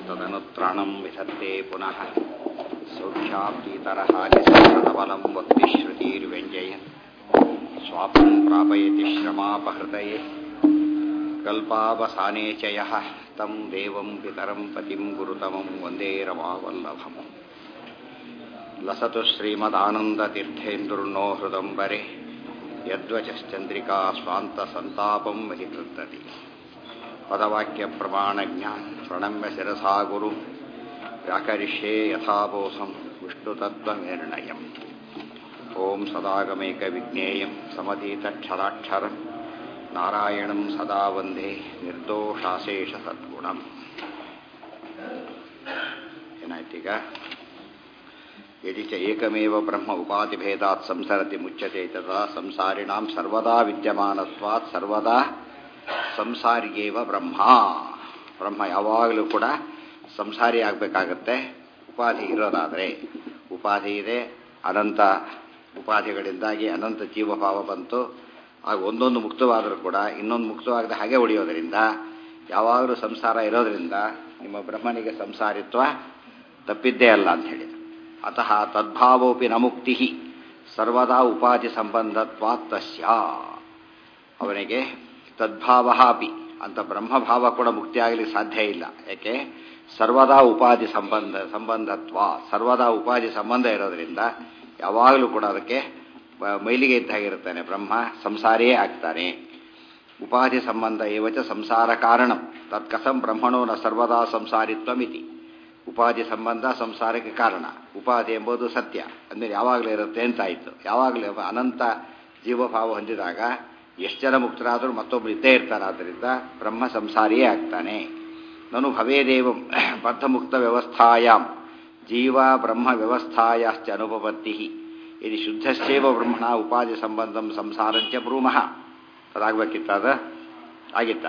तदनुत्राणं विधत्ते पुनः सौख्याप्तीतरहानिसबलं वक्तिश्रुतिर्व्यञ्जयन् स्वापं प्रापयति श्रमापहृतये कल्पावसाने च यः तं देवं पितरं पतिं गुरुतमं वन्दे रमावल्लभम् लसतु श्रीमदानन्दतीर्थेन्दुर्नो हृदम्बरे यद्वचश्चन्द्रिका स्वान्तसन्तापं महिकृतति पदवाक्यप्रमाणज्ञान प्रणम्य शिरसा गुरु व्याकरिष्ये यथाबोधं विष्णुतत्त्वनिर्णयम् ॐ सदागमैकविज्ञेयं समतीतक्षराक्षरं नारायणं सदा वन्दे निर्दोषाशेषसद्गुणम् ಏನಾಯ್ತೀಗ ಯದಿ ಚ ಏಕಮೇವ ಬ್ರಹ್ಮ ಉಪಾಧಿಭೇದಾತ್ ಸಂಸರತಿ ಮುಚ್ಚತೆ ತದಾ ಸಂಸಾರಿಣಾಂ ಸರ್ವದಾ ವಿದ್ಯಮಾನತ್ವಾತ್ ಸರ್ವದಾ ಸಂಸಾರಿಯೇವ ಬ್ರಹ್ಮ ಬ್ರಹ್ಮ ಯಾವಾಗಲೂ ಕೂಡ ಸಂಸಾರಿ ಆಗಬೇಕಾಗತ್ತೆ ಉಪಾಧಿ ಇರೋದಾದರೆ ಉಪಾಧಿ ಇದೆ ಅನಂತ ಉಪಾಧಿಗಳಿಂದಾಗಿ ಅನಂತ ಜೀವಭಾವ ಬಂತು ಆಗ ಒಂದೊಂದು ಮುಕ್ತವಾದರೂ ಕೂಡ ಇನ್ನೊಂದು ಮುಕ್ತವಾಗದೆ ಹಾಗೆ ಉಳಿಯೋದರಿಂದ ಯಾವಾಗಲೂ ಸಂಸಾರ ಇರೋದರಿಂದ ನಿಮ್ಮ ಬ್ರಹ್ಮನಿಗೆ ಸಂಸಾರಿತ್ವ ತಪ್ಪಿದ್ದೇ ಅಲ್ಲ ಅಂತ ಹೇಳಿದ ಅತಃ ತದ್ಭಾವೋಪಿ ನ ಮುಕ್ತಿ ಸರ್ವದಾ ಉಪಾಧಿ ಸಂಬಂಧತ್ವಾತ್ ತಸ್ಯ ಅವನಿಗೆ ತದ್ಭಾವ ಅಪಿ ಅಂತ ಬ್ರಹ್ಮಭಾವ ಕೂಡ ಮುಕ್ತಿಯಾಗಲಿಕ್ಕೆ ಸಾಧ್ಯ ಇಲ್ಲ ಯಾಕೆ ಸರ್ವದಾ ಉಪಾಧಿ ಸಂಬಂಧ ಸಂಬಂಧತ್ವ ಸರ್ವದಾ ಉಪಾಧಿ ಸಂಬಂಧ ಇರೋದ್ರಿಂದ ಯಾವಾಗಲೂ ಕೂಡ ಅದಕ್ಕೆ ಮೈಲಿಗೆ ಇದ್ದಾಗಿರುತ್ತಾನೆ ಬ್ರಹ್ಮ ಸಂಸಾರಿಯೇ ಆಗ್ತಾನೆ ಉಪಾಧಿ ಸಂಬಂಧ ಏವಚ ಸಂಸಾರ ಕಾರಣ ತತ್ಕಸಂ ಬ್ರಹ್ಮಣೋ ನ ಸರ್ವದಾ ಸಂಸಾರಿತ್ವಮಿತಿ ಉಪಾಧಿ ಸಂಬಂಧ ಸಂಸಾರಕ್ಕೆ ಕಾರಣ ಉಪಾಧಿ ಎಂಬುದು ಸತ್ಯ ಅಂದರೆ ಯಾವಾಗಲೂ ಇರುತ್ತೆ ಅಂತಾಯಿತು ಯಾವಾಗಲೂ ಅನಂತ ಜೀವಭಾವ ಹೊಂದಿದಾಗ ಎಷ್ಟು ಜನ ಮುಕ್ತರಾದರೂ ಮತ್ತೊಬ್ಬರು ಇದ್ದೇ ಇರ್ತಾರೆ ಆದ್ದರಿಂದ ಬ್ರಹ್ಮ ಸಂಸಾರಿಯೇ ಆಗ್ತಾನೆ ನಾನು ಭವೇದೇವಂ ಬದ್ಧಮುಕ್ತ ವ್ಯವಸ್ಥಾಯಾಂ ಜೀವ ಬ್ರಹ್ಮ ವ್ಯವಸ್ಥಾಯಾಶ್ಚ ಅನುಪಪತ್ತಿ ಇದು ಶುದ್ಧಶ್ಚೇವ ಬ್ರಹ್ಮಣ ಉಪಾಧಿ ಸಂಬಂಧಂ ಸಂಸಾರಂಚ ಬ್ರೂಮಃ ಅದಾಗಬೇಕಿತ್ತ ಅದ ಆಗಿತ್ತ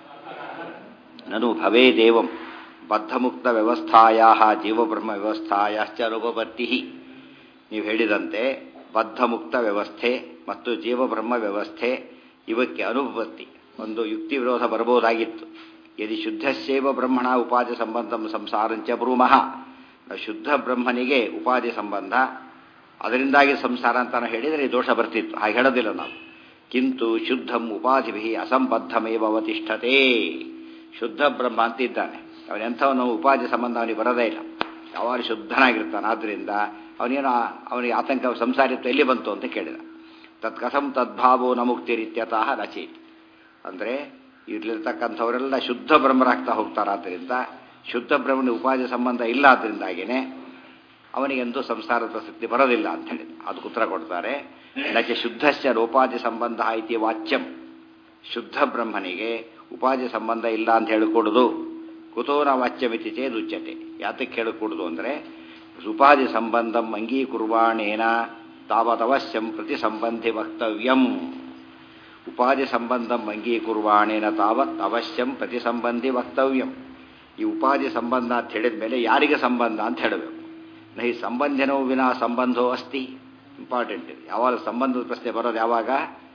ನನು ಭವೇದೇವಂ ಬದ್ಧಮುಕ್ತ ವ್ಯವಸ್ಥಾಯ ಜೀವಬ್ರಹ್ಮ ವ್ಯವಸ್ಥಾಯಾಶ್ಚ ಅನುಪಪತ್ತಿ ನೀವು ಹೇಳಿದಂತೆ ಬದ್ಧಮುಕ್ತ ವ್ಯವಸ್ಥೆ ಮತ್ತು ಜೀವಬ್ರಹ್ಮ ವ್ಯವಸ್ಥೆ ಇವಕ್ಕೆ ಅನುಪಪತ್ತಿ ಒಂದು ಯುಕ್ತಿ ವಿರೋಧ ಬರಬಹುದಾಗಿತ್ತು ಯದಿ ಶುದ್ಧಸ್ಯೇವ ಬ್ರಹ್ಮಣ ಉಪಾಧಿ ಸಂಬಂಧಂ ಸಂಸಾರಂಚ ಬ್ರೂಮಃ ಶುದ್ಧ ಬ್ರಹ್ಮನಿಗೆ ಉಪಾಧಿ ಸಂಬಂಧ ಅದರಿಂದಾಗಿ ಸಂಸಾರ ಅಂತ ಹೇಳಿದರೆ ದೋಷ ಬರ್ತಿತ್ತು ಹಾಗೆ ಹೇಳೋದಿಲ್ಲ ನಾವು ಕಿಂತು ಶುದ್ಧಂ ಉಪಾಧಿಭಿ ಅಸಂಬದ್ಧಮೇವ ಅವತಿಷ್ಠತೆ ಶುದ್ಧ ಬ್ರಹ್ಮ ಅಂತ ಇದ್ದಾನೆ ಅವನೆಂಥವನು ಉಪಾಧಿ ಸಂಬಂಧ ಅವನಿಗೆ ಬರೋದೇ ಇಲ್ಲ ಯಾವಾಗ ಶುದ್ಧನಾಗಿರ್ತಾನೆ ಆದ್ದರಿಂದ ಅವನೇನು ಅವನಿಗೆ ಆತಂಕ ಸಂಸಾರಿತ್ವ ಎಲ್ಲಿ ಬಂತು ಅಂತ ಕೇಳಿದ ತತ್ಕಥಂ ತದ್ಭಾವೋ ನ ಮುಕ್ತಿರಿತ್ಯತಃ ರಚಯಿತ್ ಅಂದರೆ ಇರ್ಲಿರ್ತಕ್ಕಂಥವರೆಲ್ಲ ಶುದ್ಧ ಬ್ರಹ್ಮರಾಗ್ತಾ ಹೋಗ್ತಾರಾದ್ದರಿಂದ ಶುದ್ಧ ಬ್ರಹ್ಮನ ಉಪಾಧಿ ಸಂಬಂಧ ಇಲ್ಲ ಆದ್ದರಿಂದಾಗಿಯೇ ಅವನಿಗೆಂದೂ ಸಂಸಾರ ಪ್ರಸಕ್ತಿ ಬರೋದಿಲ್ಲ ಅಂತ ಹೇಳಿದ ಅದಕ್ಕೆ ಉತ್ತರ ಕೊಡ್ತಾರೆ ನಚ ಶುದ್ಧಶ್ಚ ರೋಪಾಧಿ ಸಂಬಂಧ ಐತಿ ವಾಚ್ಯಂ ಶುದ್ಧ ಬ್ರಹ್ಮನಿಗೆ ಉಪಾಧಿ ಸಂಬಂಧ ಇಲ್ಲ ಅಂತ ಹೇಳಿಕೊಡುದು ಕುತೋನ ವಾಚ್ಯಮಿತಿ ಚೇದ್ ಉಚ್ಯತೆ ಯಾತಕ್ಕೆ ಹೇಳಿಕೊಡುದು ಅಂದರೆ ಉಪಾಧಿ ಸಂಬಂಧಂ ಅಂಗೀಕುರ್ವಾಣೇನ ತಾವದವಶ್ಯಂ ಪ್ರತಿ ಸಂಬಂಧಿ ವಕ್ತವ್ಯಂ ಉಪಾಧಿ ಸಂಬಂಧಂ ಅಂಗೀಕುರ್ವಾಣೇನ ತಾವತ್ ಅವಶ್ಯಂ ಪ್ರತಿ ಸಂಬಂಧಿ ವಕ್ತವ್ಯಂ ಈ ಉಪಾಧಿ ಸಂಬಂಧ ಅಂತ ಹೇಳಿದ ಮೇಲೆ ಯಾರಿಗೆ ಸಂಬಂಧ ಅಂತ ಹೇಳಬೇಕು ನಹಿ ಸಂಬಂಧಿನೋ ವಿನಾ ಸಂಬಂಧೋ ಅಸ್ತಿ ಇಂಪಾರ್ಟೆಂಟ್ ಯಾವಾಗ ಸಂಬಂಧದ ಪ್ರಶ್ನೆ ಬರೋದು ಯಾವಾಗ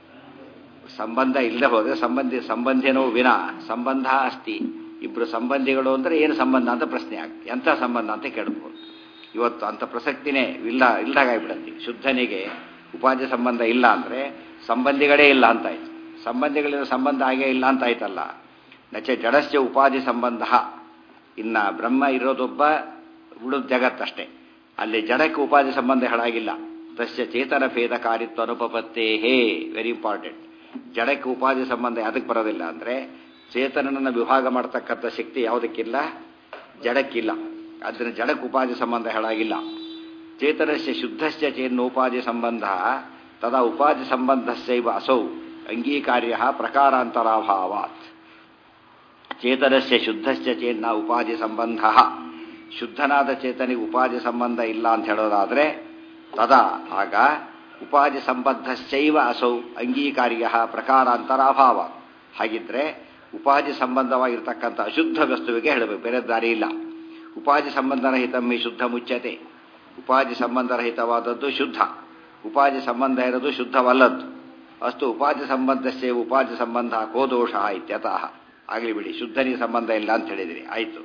ಸಂಬಂಧ ಇಲ್ಲದೆ ಹೋದರೆ ಸಂಬಂಧಿ ಸಂಬಂಧಿನೋ ವಿನಾ ಸಂಬಂಧ ಅಸ್ತಿ ಇಬ್ಬರು ಸಂಬಂಧಿಗಳು ಅಂದರೆ ಏನು ಸಂಬಂಧ ಅಂತ ಪ್ರಶ್ನೆ ಆಗ ಎಂಥ ಸಂಬಂಧ ಅಂತ ಕೇಳ್ಬೋದು ಇವತ್ತು ಅಂಥ ಪ್ರಸಕ್ತಿನೇ ಇಲ್ಲ ಇಲ್ದಾಗಾಗ್ಬಿಡತ್ತೆ ಶುದ್ಧನಿಗೆ ಉಪಾಧಿ ಸಂಬಂಧ ಇಲ್ಲ ಅಂದರೆ ಸಂಬಂಧಿಗಳೇ ಇಲ್ಲ ಅಂತಾಯ್ತು ಸಂಬಂಧಿಗಳಿರೋ ಸಂಬಂಧ ಆಗೇ ಇಲ್ಲ ಅಂತಾಯ್ತಲ್ಲ ನಚ ಜಡಸ್ಯ ಉಪಾಧಿ ಸಂಬಂಧ ಇನ್ನು ಬ್ರಹ್ಮ ಇರೋದೊಬ್ಬ ಉಳಿದ ಜಗತ್ತಷ್ಟೇ ಅಲ್ಲಿ ಜಡಕ್ಕೆ ಉಪಾಧಿ ಸಂಬಂಧ ಹೇಳಾಗಿಲ್ಲ ತಸ್ಯ ಚೇತನ ಭೇದ ಕಾರಿತ್ವ ಅನುಪಪತ್ತೇ ಹೇ ವೆರಿ ಇಂಪಾರ್ಟೆಂಟ್ ಜಡಕ್ಕೆ ಉಪಾಧಿ ಸಂಬಂಧ ಯಾವುದಕ್ಕೆ ಬರೋದಿಲ್ಲ ಅಂದರೆ ಚೇತನನನ್ನು ವಿಭಾಗ ಮಾಡ್ತಕ್ಕಂಥ ಶಕ್ತಿ ಯಾವುದಕ್ಕಿಲ್ಲ ಜಡಕ್ಕಿಲ್ಲ ಅದನ್ನು ಜಡಕ್ಕೆ ಉಪಾಧಿ ಸಂಬಂಧ ಹೇಳಾಗಿಲ್ಲ ಚೇತನಸ್ಯ ಶುದ್ಧಸ್ಯ ಚೇನ್ನೋಪಾಧಿ ಸಂಬಂಧ ತದಾ ಉಪಾಧಿ ಸಂಬಂಧಸ್ಯೈವ ಅಸೌ ಅಂಗೀಕಾರ್ಯ ಪ್ರಕಾರಾಂತರಾಭಾವಾತ್ ಚೇತನಸ್ಯ ಶುದ್ಧಸ್ಯ ಚೇನ್ನ ಉಪಾಧಿ ಸಂಬಂಧ ಶುದ್ಧನಾದ ಚೇತನಿಗೆ ಉಪಾಧಿ ಸಂಬಂಧ ಇಲ್ಲ ಅಂತ ಹೇಳೋದಾದರೆ ತದಾ ಆಗ ಉಪಾಧಿ ಸಂಬಂಧಶ್ಚೈವ ಅಸೌ ಅಂಗೀಕಾರ್ಯ ಪ್ರಕಾರಾಂತರಾಭಾವ ಹಾಗಿದ್ರೆ ಉಪಾಧಿ ಸಂಬಂಧವಾಗಿರ್ತಕ್ಕಂಥ ಅಶುದ್ಧ ವಸ್ತುವಿಗೆ ಹೇಳಬೇಕು ಬೇರೆ ದಾರಿ ಇಲ್ಲ ಉಪಾಧಿ ಸಂಬಂಧರಹಿತಮ್ಮಿ ಶುದ್ಧ ಮುಚ್ಚತೆ ಉಪಾಧಿ ಸಂಬಂಧರಹಿತವಾದದ್ದು ಶುದ್ಧ ಉಪಾಧಿ ಸಂಬಂಧ ಇರೋದು ಶುದ್ಧವಲ್ಲದ್ದು ಅಷ್ಟು ಉಪಾಧಿ ಸಂಬಂಧಸ್ಸೇ ಉಪಾಧಿ ಸಂಬಂಧ ಕೋ ದೋಷ ಇತ್ಯತಃ ಆಗಲಿ ಬಿಡಿ ಶುದ್ಧನಿಗೆ ಸಂಬಂಧ ಇಲ್ಲ ಅಂತ ಹೇಳಿದಿರಿ ಆಯಿತು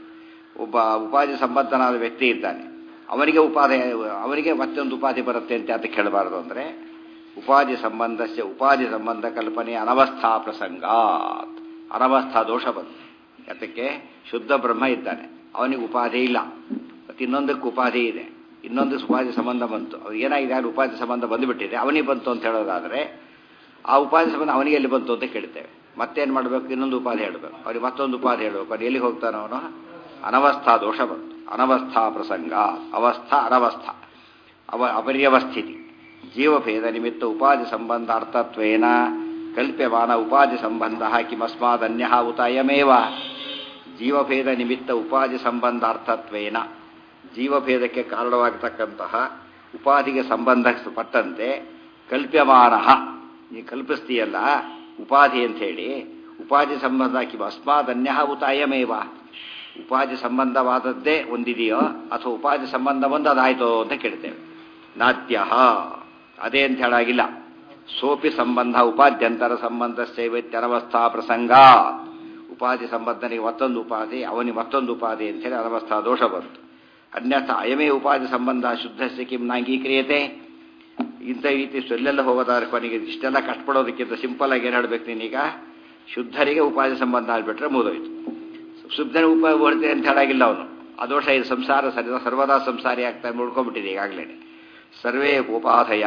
ಒಬ್ಬ ಉಪಾಧಿ ಸಂಬಂಧನಾದ ವ್ಯಕ್ತಿ ಇದ್ದಾನೆ ಅವನಿಗೆ ಉಪಾಧಿ ಅವನಿಗೆ ಮತ್ತೊಂದು ಉಪಾಧಿ ಬರುತ್ತೆ ಅಂತ ಅದಕ್ಕೆ ಹೇಳಬಾರದು ಅಂದರೆ ಉಪಾಧಿ ಸಂಬಂಧಸ್ಯ ಉಪಾಧಿ ಸಂಬಂಧ ಕಲ್ಪನೆ ಅನವಸ್ಥಾ ಪ್ರಸಂಗ ಅನವಸ್ಥಾ ದೋಷ ಬಂತು ಯಾತಕ್ಕೆ ಶುದ್ಧ ಬ್ರಹ್ಮ ಇದ್ದಾನೆ ಅವನಿಗೆ ಉಪಾಧಿ ಇಲ್ಲ ಮತ್ತು ಇನ್ನೊಂದಕ್ಕೆ ಉಪಾಧಿ ಇದೆ ಇನ್ನೊಂದು ಉಪಾಧಿ ಸಂಬಂಧ ಬಂತು ಅವ್ರು ಏನಾಗಿದೆ ಅಲ್ಲಿ ಉಪಾಧಿ ಸಂಬಂಧ ಬಂದುಬಿಟ್ಟಿದೆ ಅವನಿಗೆ ಬಂತು ಅಂತ ಹೇಳೋದಾದರೆ ಆ ಉಪಾಧಿ ಸಂಬಂಧ ಅವನಿಗೆ ಎಲ್ಲಿ ಬಂತು ಅಂತ ಕೇಳ್ತೇವೆ ಮತ್ತೇನು ಮಾಡಬೇಕು ಇನ್ನೊಂದು ಉಪಾಧಿ ಹೇಳಬೇಕು ಅವ್ರಿಗೆ ಮತ್ತೊಂದು ಉಪಾಧಿ ಹೇಳಬೇಕು ಅವ್ನು ಎಲ್ಲಿಗೆ ಹೋಗ್ತಾನೆ ಅವನು ಅನವಸ್ಥಾ ದೋಷ ಬಂತು ಅನವಸ್ಥಾ ಪ್ರಸಂಗ ಅವಸ್ಥಾ ಅನವಸ್ಥಾ ಅವ ಅಪರ್ಯವಸ್ಥಿತಿ ಜೀವಭೇದ ನಿಮಿತ್ತ ಉಪಾಧಿ ಸಂಬಂಧ ಅರ್ಥತ್ವೇನ ಕಲ್ಪ್ಯಮಾನ ಉಪಾಧಿ ಸಂಬಂಧ ಕಿಮಸ್ಮಾದನ್ಯ ಉತ ಅಯಮೇವ ಜೀವಭೇದ ನಿಮಿತ್ತ ಉಪಾಧಿ ಸಂಬಂಧ ಅರ್ಥತ್ವೇನ ಜೀವಭೇದಕ್ಕೆ ಕಾರಣವಾಗತಕ್ಕಂತಹ ಉಪಾಧಿಗೆ ಸಂಬಂಧಪಟ್ಟಂತೆ ಕಲ್ಪ್ಯಮಾನ ನೀ ಕಲ್ಪಿಸ್ತೀಯಲ್ಲ ಉಪಾಧಿ ಅಂತ ಹೇಳಿ ಉಪಾಧಿ ಸಂಬಂಧ ಕಿಮ ಅಸ್ಮಾದನ್ಯ ಉತ ಅಯಮೇವ ಉಪಾಧಿ ಸಂಬಂಧವಾದದ್ದೇ ಒಂದಿದೆಯೋ ಅಥವಾ ಉಪಾಧಿ ಸಂಬಂಧ ಒಂದು ಅದಾಯ್ತೋ ಅಂತ ಕೇಳ್ತೇವೆ ನಾತ್ಯ ಅದೇ ಅಂತ ಹೇಳಾಗಿಲ್ಲ ಸೋಪಿ ಸಂಬಂಧ ಉಪಾದ್ಯಂತರ ಸಂಬಂಧ ಸೇವತ್ಯನವಸ್ಥಾ ಪ್ರಸಂಗ ಉಪಾಧಿ ಸಂಬಂಧನಿಗೆ ಮತ್ತೊಂದು ಉಪಾಧಿ ಅವನಿಗೆ ಮತ್ತೊಂದು ಉಪಾಧಿ ಅಂತೇಳಿ ಅನವಸ್ಥಾ ದೋಷ ಬಂತು ಅನ್ಯಥ ಅಯಮೇ ಉಪಾಧಿ ಸಂಬಂಧ ಶುದ್ಧಸ್ಯ ಕಿಂ ನಾಂಗೀಕ್ರಿಯತೆ ಇಂಥ ರೀತಿ ಎಲ್ಲೆಲ್ಲ ಹೋಗೋದಾದ್ರೆ ಕೊನೆಗೆ ಇಷ್ಟೆಲ್ಲ ಕಷ್ಟಪಡೋದಕ್ಕಿಂತ ಸಿಂಪಲ್ ಆಗಿ ಏನು ಹೇಳ್ಬೇಕು ನೀನೀಗ ಶುದ್ಧರಿಗೆ ಉಪಾಧಿ ಸಂಬಂಧ ಆಗ್ಬಿಟ್ರೆ ಮುಗಿದೋಯ್ತು ಶುದ್ಧನ ಉಪಾಯ ಹೊಡ್ತೀನಿ ಅಂತ ಹೇಳಾಗಿಲ್ಲ ಅವನು ಆ ದೋಷ ಇದು ಸಂಸಾರ ಸರಿ ಸರ್ವದಾ ಸಂಸಾರಿ ಆಗ್ತಾ ನೋಡ್ಕೊಂಡ್ಬಿಟ್ಟಿದೆ ಈಗಾಗಲೇ ಸರ್ವೇ ಉಪಾಧಯ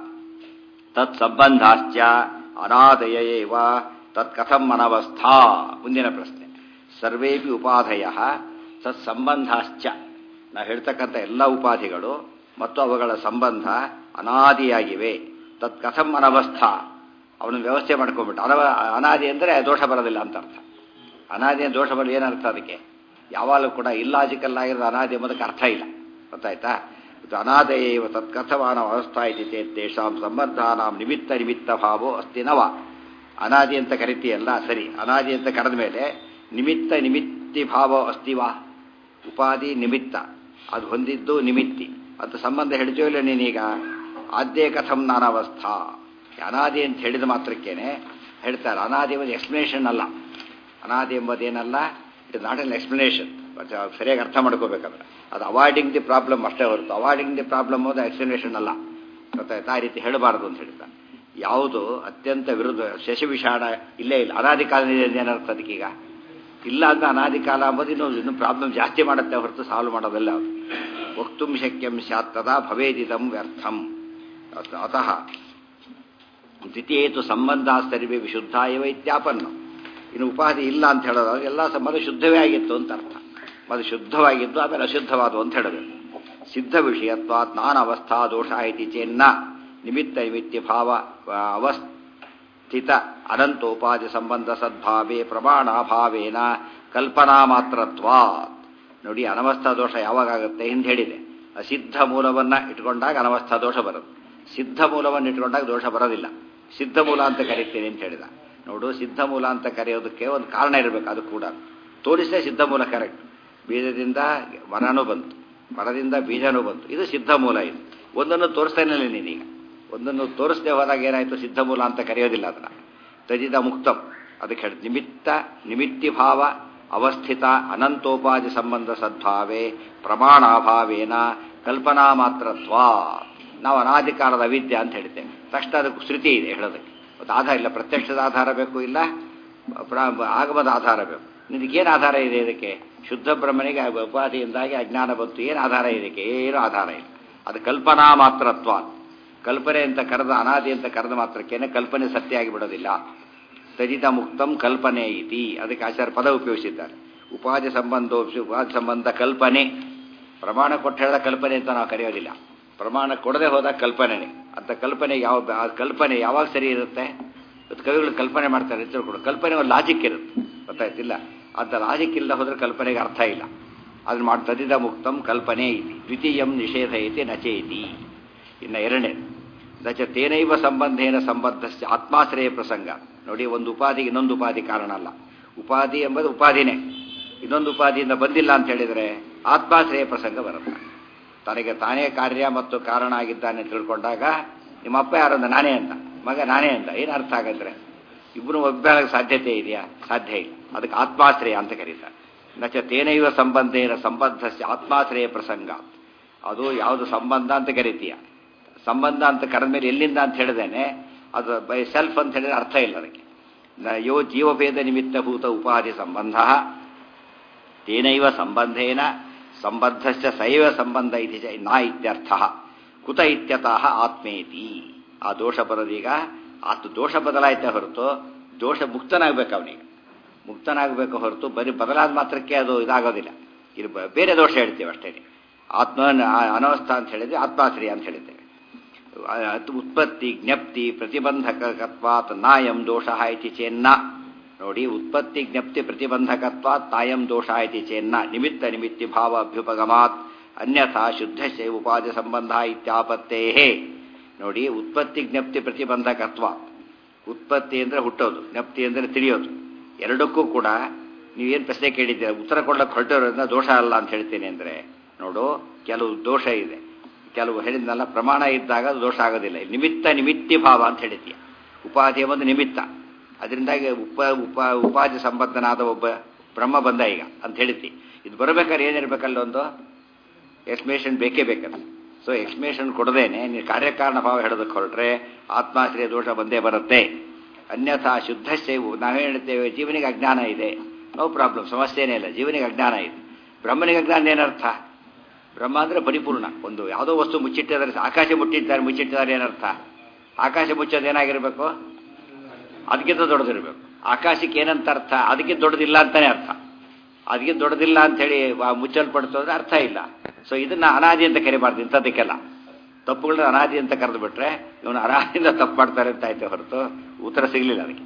ತತ್ ಸಂಬಂಧಾಶ್ಚ ಅನಾದಯ ಏವ ತತ್ ಕಥಂ ಅನವಸ್ಥಾ ಮುಂದಿನ ಪ್ರಶ್ನೆ ಸರ್ವೇಪಿ ಉಪಾಧಯ ತತ್ ಸಂಬಂಧಾಶ್ಚ ನಾವು ಹೇಳ್ತಕ್ಕಂಥ ಎಲ್ಲ ಉಪಾಧಿಗಳು ಮತ್ತು ಅವುಗಳ ಸಂಬಂಧ ಅನಾದಿಯಾಗಿವೆ ತತ್ ಕಥಂ ಅನವಸ್ಥಾ ಅವನು ವ್ಯವಸ್ಥೆ ಮಾಡ್ಕೊಂಡ್ಬಿಟ್ಟು ಅನವ ಅನಾದಿ ಅಂದರೆ ದೋಷ ಬರೋದಿಲ್ಲ ಅಂತ ಅರ್ಥ ಅನಾದಿ ದೋಷ ಬರಲು ಏನರ್ಥ ಅದಕ್ಕೆ ಯಾವಾಗಲೂ ಕೂಡ ಇಲ್ಲಾಜಿಕಲ್ ಆಗಿರೋದು ಅನಾದಿ ಎಂಬುದಕ್ಕೆ ಅರ್ಥ ಇಲ್ಲ ಗೊತ್ತಾಯ್ತಾ ಇದು ಅನಾದಯೇವ ತತ್ಕಥವಾನ ಅವಸ್ಥಾ ಇದೆ ಚೇತ್ ತೇಷಾಂ ಸಂಬಂಧಾನಾಂ ನಿಮಿತ್ತ ನಿಮಿತ್ತ ಭಾವೋ ಅಸ್ತಿ ನವ ಅನಾದಿ ಅಂತ ಕರಿತೀಯಲ್ಲ ಸರಿ ಅನಾದಿ ಅಂತ ಕರೆದ ಮೇಲೆ ನಿಮಿತ್ತ ನಿಮಿತ್ತಿ ಭಾವ ಅಸ್ತಿವಾ ಉಪಾಧಿ ನಿಮಿತ್ತ ಅದು ಹೊಂದಿದ್ದು ನಿಮಿತ್ತಿ ಅದು ಸಂಬಂಧ ಹೇಳ್ತೀವೋ ಇಲ್ಲ ನೀನೀಗ ಆದ್ಯ ಕಥಂ ನಾನವಸ್ಥಾ ಅನಾದಿ ಅಂತ ಹೇಳಿದ ಮಾತ್ರಕ್ಕೇನೆ ಹೇಳ್ತಾರೆ ಅನಾದಿ ಒಂದು ಎಕ್ಸ್ಪ್ಲನೇಷನ್ ಅಲ್ಲ ಅನಾದಿ ಎಂಬುದೇನಲ್ಲ ಇಟ್ ನಾಟ್ ಎನ್ ಎಕ್ಸ್ಪ್ಲನೇಷನ್ ಸರಿಯಾಗಿ ಅರ್ಥ ಮಾಡ್ಕೋಬೇಕಾದ್ರೆ ಅದು ಅವಾಯ್ಡಿಂಗ್ ದಿ ಪ್ರಾಬ್ಲಮ್ ಅಷ್ಟೇ ಹೊರತು ಅವಾಯ್ಡಿಂಗ್ ದಿ ಪ್ರಾಬ್ಲಮ್ ಅದು ಎಕ್ಸ್ಪ್ಲನೇಷನ್ ಅಲ್ಲ ಗೊತ್ತಾಯ್ತಾ ಆ ರೀತಿ ಹೇಳಬಾರದು ಅಂತ ಹೇಳ್ತಾರೆ ಯಾವುದು ಅತ್ಯಂತ ವಿರುದ್ಧ ಶಶವಿಷಾಣ ಇಲ್ಲೇ ಇಲ್ಲ ಅನಾದಿ ಕಾಲದಿಂದ ಏನರ್ಥ ಅದಕ್ಕೀಗ ಇಲ್ಲ ಅಂತ ಅನಾದಿ ಕಾಲ ಅಂಬೋದು ಇನ್ನು ಇನ್ನು ಪ್ರಾಬ್ಲಮ್ ಜಾಸ್ತಿ ಮಾಡುತ್ತೆ ಹೊರತು ಸಾಲ್ವ್ ಮಾಡೋದಲ್ಲ ಅದು ವಕ್ತುಂ ಶಕ್ಯಂ ಸ್ಯಾತ್ ತದಾ ಭವೇದಿದಂ ವ್ಯರ್ಥಂ ಅತಃ ದ್ವಿತೀಯೇತು ಸಂಬಂಧ ಸರ್ವೇ ವಿಶುದ್ಧ ಇವ ಇತ್ಯಾಪನ್ನ ಇನ್ನು ಉಪಾಧಿ ಇಲ್ಲ ಅಂತ ಹೇಳೋದಾಗ ಎಲ್ಲ ಸಂಬಂಧ ಶುದ್ಧವೇ ಆಗಿತ್ತು ಅಂತ ಅರ್ಥ ಅದು ಶುದ್ಧವಾಗಿದ್ದು ಆಮೇಲೆ ಅಶುದ್ಧವಾದವು ಅಂತ ಹೇಳಬೇಕು ಸಿದ್ಧ ವಿಷಯತ್ವ ನಾನ ಅವಸ್ಥಾ ದೋಷ ಐತಿ ಚೇನ್ನ ನಿಮಿತ್ತ ನಿಮಿತ್ಯ ಭಾವ ಅವಸ್ಥಿತ ಅನಂತೋಪಾಧಿ ಸಂಬಂಧ ಸದ್ಭಾವೇ ಪ್ರಮಾಣಾಭಾವೇನ ಕಲ್ಪನಾ ಮಾತ್ರತ್ವ ನೋಡಿ ಅನವಸ್ಥಾ ದೋಷ ಯಾವಾಗುತ್ತೆ ಹಿಂದೆ ಹೇಳಿದೆ ಅಸಿದ್ಧ ಮೂಲವನ್ನ ಇಟ್ಕೊಂಡಾಗ ಅನವಸ್ಥಾ ದೋಷ ಬರುತ್ತೆ ಸಿದ್ಧ ಮೂಲವನ್ನು ಇಟ್ಕೊಂಡಾಗ ದೋಷ ಬರೋದಿಲ್ಲ ಸಿದ್ಧ ಮೂಲ ಅಂತ ಕರಿತೀನಿ ಅಂತ ಹೇಳಿದ ನೋಡು ಸಿದ್ಧ ಮೂಲ ಅಂತ ಕರೆಯೋದಕ್ಕೆ ಒಂದು ಕಾರಣ ಇರಬೇಕು ಅದು ಕೂಡ ತೋರಿಸೇ ಸಿದ್ಧ ಮೂಲ ಕರೆಕ್ಟ್ ಬೀಜದಿಂದ ಮರನೂ ಬಂತು ಮರದಿಂದ ಬೀಜನೂ ಬಂತು ಇದು ಸಿದ್ಧ ಮೂಲ ಇದು ಒಂದನ್ನು ತೋರಿಸ್ತಾನಿಲ್ಲ ನೀನೀಗ ಒಂದನ್ನು ತೋರಿಸದೆ ಹೋದಾಗ ಏನಾಯಿತು ಸಿದ್ಧ ಮೂಲ ಅಂತ ಕರೆಯೋದಿಲ್ಲ ಅದನ್ನ ತಜಿದ ಮುಕ್ತಂ ಅದಕ್ಕೆ ಹೇಳಿ ನಿಮಿತ್ತ ನಿಮಿತ್ತಿ ಭಾವ ಅವಸ್ಥಿತ ಅನಂತೋಪಾಧಿ ಸಂಬಂಧ ಸದ್ಭಾವೇ ಪ್ರಮಾಣಾಭಾವೇನ ಕಲ್ಪನಾ ಮಾತ್ರತ್ವ ನಾವು ಅನಾಧಿಕಾರದ ಅವಿದ್ಯ ಅಂತ ಹೇಳ್ತೇವೆ ತಕ್ಷಣ ಅದಕ್ಕೆ ಶ್ರುತಿ ಇದೆ ಹೇಳೋದಕ್ಕೆ ಅದು ಆಧಾರ ಇಲ್ಲ ಪ್ರತ್ಯಕ್ಷದ ಆಧಾರ ಬೇಕು ಇಲ್ಲ ಆಗಮದ ಆಧಾರ ಬೇಕು ನಿನಗೇನು ಆಧಾರ ಇದೆ ಇದಕ್ಕೆ ಶುದ್ಧ ಬ್ರಹ್ಮನಿಗೆ ಉಪಾಧಿಯಿಂದಾಗಿ ಅಜ್ಞಾನ ಬಂತು ಏನು ಆಧಾರ ಇದಕ್ಕೆ ಏನು ಆಧಾರ ಇಲ್ಲ ಅದು ಕಲ್ಪನಾ ಮಾತ್ರತ್ವ ಕಲ್ಪನೆ ಅಂತ ಕರೆದ ಅನಾದಿ ಅಂತ ಕರೆದ ಮಾತ್ರಕ್ಕೇನೆ ಕಲ್ಪನೆ ಸತ್ಯ ಆಗಿಬಿಡೋದಿಲ್ಲ ತಜಿತ ಮುಕ್ತಂ ಕಲ್ಪನೆ ಇತಿ ಅದಕ್ಕೆ ಆಚಾರ್ಯ ಪದ ಉಪಯೋಗಿಸಿದ್ದಾರೆ ಉಪಾಧಿ ಸಂಬಂಧ ಉಪಾಧಿ ಸಂಬಂಧ ಕಲ್ಪನೆ ಪ್ರಮಾಣ ಕೊಟ್ಟು ಹೇಳಿದ ಕಲ್ಪನೆ ಅಂತ ನಾವು ಕರೆಯೋದಿಲ್ಲ ಪ್ರಮಾಣ ಕೊಡದೆ ಹೋದಾಗ ಕಲ್ಪನೆನೇ ಅಂತ ಕಲ್ಪನೆ ಯಾವ ಆ ಕಲ್ಪನೆ ಯಾವಾಗ ಸರಿ ಇರುತ್ತೆ ಇವತ್ತು ಕವಿಗಳು ಕಲ್ಪನೆ ಮಾಡ್ತಾರೆ ಅಂತ ತಿಳ್ಕೊಂಡು ಕಲ್ಪನೆ ಒಂದು ಲಾಜಿಕ್ ಇರುತ್ತೆ ಗೊತ್ತಾಯ್ತಿಲ್ಲ ಅಂತ ಲಾಜಿಕ್ ಇಲ್ಲದೆ ಹೋದ್ರೆ ಕಲ್ಪನೆಗೆ ಅರ್ಥ ಇಲ್ಲ ಅದನ್ನ ಮಾಡಿ ತದಿದ ಮುಕ್ತಂ ಕಲ್ಪನೆ ಇತಿ ದ್ವಿತೀಯಂ ನಿಷೇಧ ಐತಿ ನಚೇತಿ ಇನ್ನು ಎರಡನೇ ನಚ ತೇನೈವ ಸಂಬಂಧೇನ ಸಂಬದ್ಧ ಆತ್ಮಾಶ್ರಯ ಪ್ರಸಂಗ ನೋಡಿ ಒಂದು ಉಪಾಧಿಗೆ ಇನ್ನೊಂದು ಉಪಾಧಿ ಕಾರಣ ಅಲ್ಲ ಉಪಾಧಿ ಎಂಬುದು ಉಪಾಧಿನೇ ಇನ್ನೊಂದು ಉಪಾಧಿಯಿಂದ ಬಂದಿಲ್ಲ ಅಂತ ಹೇಳಿದರೆ ಆತ್ಮಾಶ್ರಯ ಪ್ರಸಂಗ ಬರುತ್ತೆ ತನಗೆ ತಾನೇ ಕಾರ್ಯ ಮತ್ತು ಕಾರಣ ಆಗಿದ್ದಾನೆ ತಿಳ್ಕೊಂಡಾಗ ನಿಮ್ಮ ಅಪ್ಪ ಯಾರಂದ ನಾನೇ ಅಂತ ಮಗ ನಾನೇ ಅಂತ ಏನು ಅರ್ಥ ಆಗಂದ್ರೆ ಇಬ್ಬರು ಒಬ್ಬಾಗ ಸಾಧ್ಯತೆ ಇದೆಯಾ ಸಾಧ್ಯ ಇಲ್ಲ ಅದಕ್ಕೆ ಆತ್ಮಾಶ್ರಯ ಅಂತ ಕರೀತಾರೆ ನಚ ತೇನೈವ ಸಂಬಂಧೇನ ಸಂಬಂಧ ಆತ್ಮಾಶ್ರಯ ಪ್ರಸಂಗ ಅದು ಯಾವುದು ಸಂಬಂಧ ಅಂತ ಕರಿತೀಯ ಸಂಬಂಧ ಅಂತ ಕರೆದ ಮೇಲೆ ಎಲ್ಲಿಂದ ಅಂತ ಹೇಳಿದೇನೆ ಅದು ಬೈ ಸೆಲ್ಫ್ ಅಂತ ಹೇಳಿದ್ರೆ ಅರ್ಥ ಇಲ್ಲ ಅದಕ್ಕೆ ನ- ಯೋ ಜೀವಭೇದ ನಿಮಿತ್ತಭೂತ ಉಪಾಧಿ ಸಂಬಂಧ ತೇನೈವ ಸಂಬಂಧೇನ ಸಂಬಂಧಶ್ಚ ಸೈವ ಸಂಬಂಧ ಇತಿ ಚ ನ ಇತ್ಯರ್ಥ ಕುತ ಇತ್ಯತಃ ಆತ್ಮೇತಿ ಆ ದೋಷ ಬರೋದೀಗ ಆತ ದೋಷ ಬದಲಾಯಿತ ಹೊರತು ದೋಷ ಮುಕ್ತನಾಗಬೇಕು ಅವನಿಗೆ ಮುಕ್ತನಾಗಬೇಕು ಹೊರತು ಬರೀ ಬದಲಾದ ಮಾತ್ರಕ್ಕೆ ಅದು ಇದಾಗೋದಿಲ್ಲ ಇದು ಬ- ಬೇರೆ ದೋಷ ಹೇಳ್ತೇವೆ ಅಷ್ಟೇ ಆತ್ಮ ಅನವಸ್ಥಾ ಅಂತ ಹೇಳಿದ್ರೆ ಆತ್ಮಾಶ್ರಯ ಅಂತ ಹೇಳಿದ್ದೇವೆ ಅತ್ ಉತ್ಪತ್ತಿ ಜ್ಞಪ್ತಿ ಪ್ರತಿಬಂಧಕತ್ವಾತ್ ನಾಯಂ ದೋಷ ಇತಿ ಚೇನ್ನ ನೋಡಿ ಉತ್ಪತ್ತಿ ಜ್ಞಪ್ತಿ ಪ್ರತಿಬಂಧಕತ್ವಾತ್ ನಾಯಂ ದೋಷ ಇತಿ ಚೇನ್ನ ನಿಮಿತ್ತ ನಿಮಿತ್ತಿ ಭಾವ ಅಭ್ಯುಪಗಮಾತ್ ಅನ್ಯಥಾ ಶುದ್ಧಸ್ಯ ಉಪಾಧಿ ಸಂಬಂಧ ಇತ್ಯಾಪತ್ತೇ ನೋಡಿ ಉತ್ಪತ್ತಿ ಜ್ಞಪ್ತಿ ಪ್ರತಿಬಂಧಕತ್ವ ಉತ್ಪತ್ತಿ ಅಂದರೆ ಹುಟ್ಟೋದು ಜ್ಞಪ್ತಿ ಅಂದರೆ ತಿಳಿಯೋದು ಎರಡಕ್ಕೂ ಕೂಡ ನೀವೇನು ಪ್ರಶ್ನೆ ಕೇಳಿದ್ದೀರ ಉತ್ತರ ಕೊಡ್ಲಕ್ಕೆ ಹೊರಟಿರೋದ್ರಿಂದ ದೋಷ ಅಲ್ಲ ಅಂತ ಹೇಳ್ತೀನಿ ಅಂದರೆ ನೋಡು ಕೆಲವು ದೋಷ ಇದೆ ಕೆಲವು ಹೇಳಿದ್ನಲ್ಲ ಪ್ರಮಾಣ ಇದ್ದಾಗ ಅದು ದೋಷ ಆಗೋದಿಲ್ಲ ನಿಮಿತ್ತ ನಿಮಿತ್ತಿ ಭಾವ ಅಂತ ಹೇಳಿದ್ದೀಯ ಉಪಾಧಿಯ ಒಂದು ನಿಮಿತ್ತ ಅದರಿಂದಾಗಿ ಉಪ ಉಪ ಉಪಾಧಿ ಸಂಬಂಧನಾದ ಒಬ್ಬ ಬ್ರಹ್ಮ ಬಂದ ಈಗ ಅಂತ ಹೇಳಿದ್ದಿ ಇದು ಬರಬೇಕಾದ್ರೆ ಏನಿರಬೇಕಲ್ಲ ಒಂದು ಎಕ್ಸ್ಪ್ಲೇಷನ್ ಬೇಕೇ ಬೇಕಲ್ಲ ಸೊ ಎಕ್ಸ್ಪ್ಲೇಷನ್ ಕೊಡದೇನೆ ನೀವು ಕಾರ್ಯಕಾರಣ ಭಾವ ಹೇಳೋದಕ್ಕೆ ಹೊರಟ್ರೆ ಆತ್ಮಾಶ್ರಯ ದೋಷ ಬಂದೇ ಬರುತ್ತೆ ಅನ್ಯಥಾ ಶುದ್ಧ ಸೇವು ನಾವೇ ಹೇಳ್ತೇವೆ ಜೀವನಿಗೆ ಅಜ್ಞಾನ ಇದೆ ನೋ ಪ್ರಾಬ್ಲಮ್ ಸಮಸ್ಯೆನೇ ಇಲ್ಲ ಜೀವನಿಗೆ ಅಜ್ಞಾನ ಇದೆ ಬ್ರಹ್ಮನಿಗೆ ಅಜ್ಞಾನ ಏನರ್ಥ ಬ್ರಹ್ಮ ಅಂದರೆ ಪರಿಪೂರ್ಣ ಒಂದು ಯಾವುದೋ ವಸ್ತು ಮುಚ್ಚಿಟ್ಟಿದ್ದಾರೆ ಆಕಾಶ ಮುಟ್ಟಿದ್ದಾರೆ ಮುಚ್ಚಿಟ್ಟಿದ್ದಾರೆ ಏನರ್ಥ ಆಕಾಶ ಮುಚ್ಚೋದು ಏನಾಗಿರಬೇಕು ಅದಕ್ಕಿಂತ ದೊಡ್ಡದಿರಬೇಕು ಆಕಾಶಕ್ಕೆ ಏನಂತ ಅರ್ಥ ಅದಕ್ಕಿಂತ ದೊಡ್ಡದಿಲ್ಲ ಅಂತಾನೆ ಅರ್ಥ ಅದಕ್ಕಿಂತ ದೊಡ್ಡದಿಲ್ಲ ಅಂಥೇಳಿ ಮುಚ್ಚಲ್ಪಡ್ತೋದ್ರೆ ಅರ್ಥ ಇಲ್ಲ ಸೊ ಇದನ್ನ ಅನಾದಿ ಅಂತ ಕರಿಬಾರ್ದು ಇಂಥದ್ದಕ್ಕೆಲ್ಲ ತಪ್ಪುಗಳನ್ನ ಅನಾದಿ ಅಂತ ಕರೆದು ಬಿಟ್ರೆ ಇವನು ಅನಾದಿಯಿಂದ ತಪ್ಪು ಮಾಡ್ತಾರೆ ಅಂತ ಆಯ್ತು ಹೊರತು ಉತ್ತರ ಸಿಗಲಿಲ್ಲ ಅದಕ್ಕೆ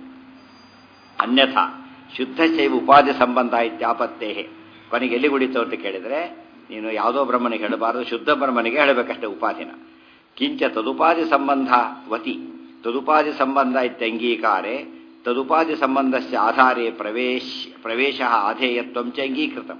ಅನ್ಯಥಾ ಶುದ್ಧ ಶೈವ ಉಪಾಧಿ ಸಂಬಂಧ ಇತ್ಯಾಪತ್ತೇ ಕೊನೆಗೆ ಎಲ್ಲಿ ಉಳಿತು ಅಂತ ಕೇಳಿದರೆ ನೀನು ಯಾವುದೋ ಬ್ರಹ್ಮನಿಗೆ ಹೇಳಬಾರದು ಶುದ್ಧ ಬ್ರಹ್ಮನಿಗೆ ಹೇಳಬೇಕಷ್ಟೇ ಉಪಾಧಿನ ಕಿಂಚ ತದುಪಾಧಿ ಸಂಬಂಧ ವತಿ ತದುಪಾಧಿ ಸಂಬಂಧ ಇತ್ಯಂಗೀಕಾರೆ ತದುಪಾಧಿ ಸಂಬಂಧಸ್ಯ ಆಧಾರೇ ಪ್ರವೇಶ ಪ್ರವೇಶ ಆಧೇಯತ್ವಂ ಚ ಅಂಗೀಕೃತ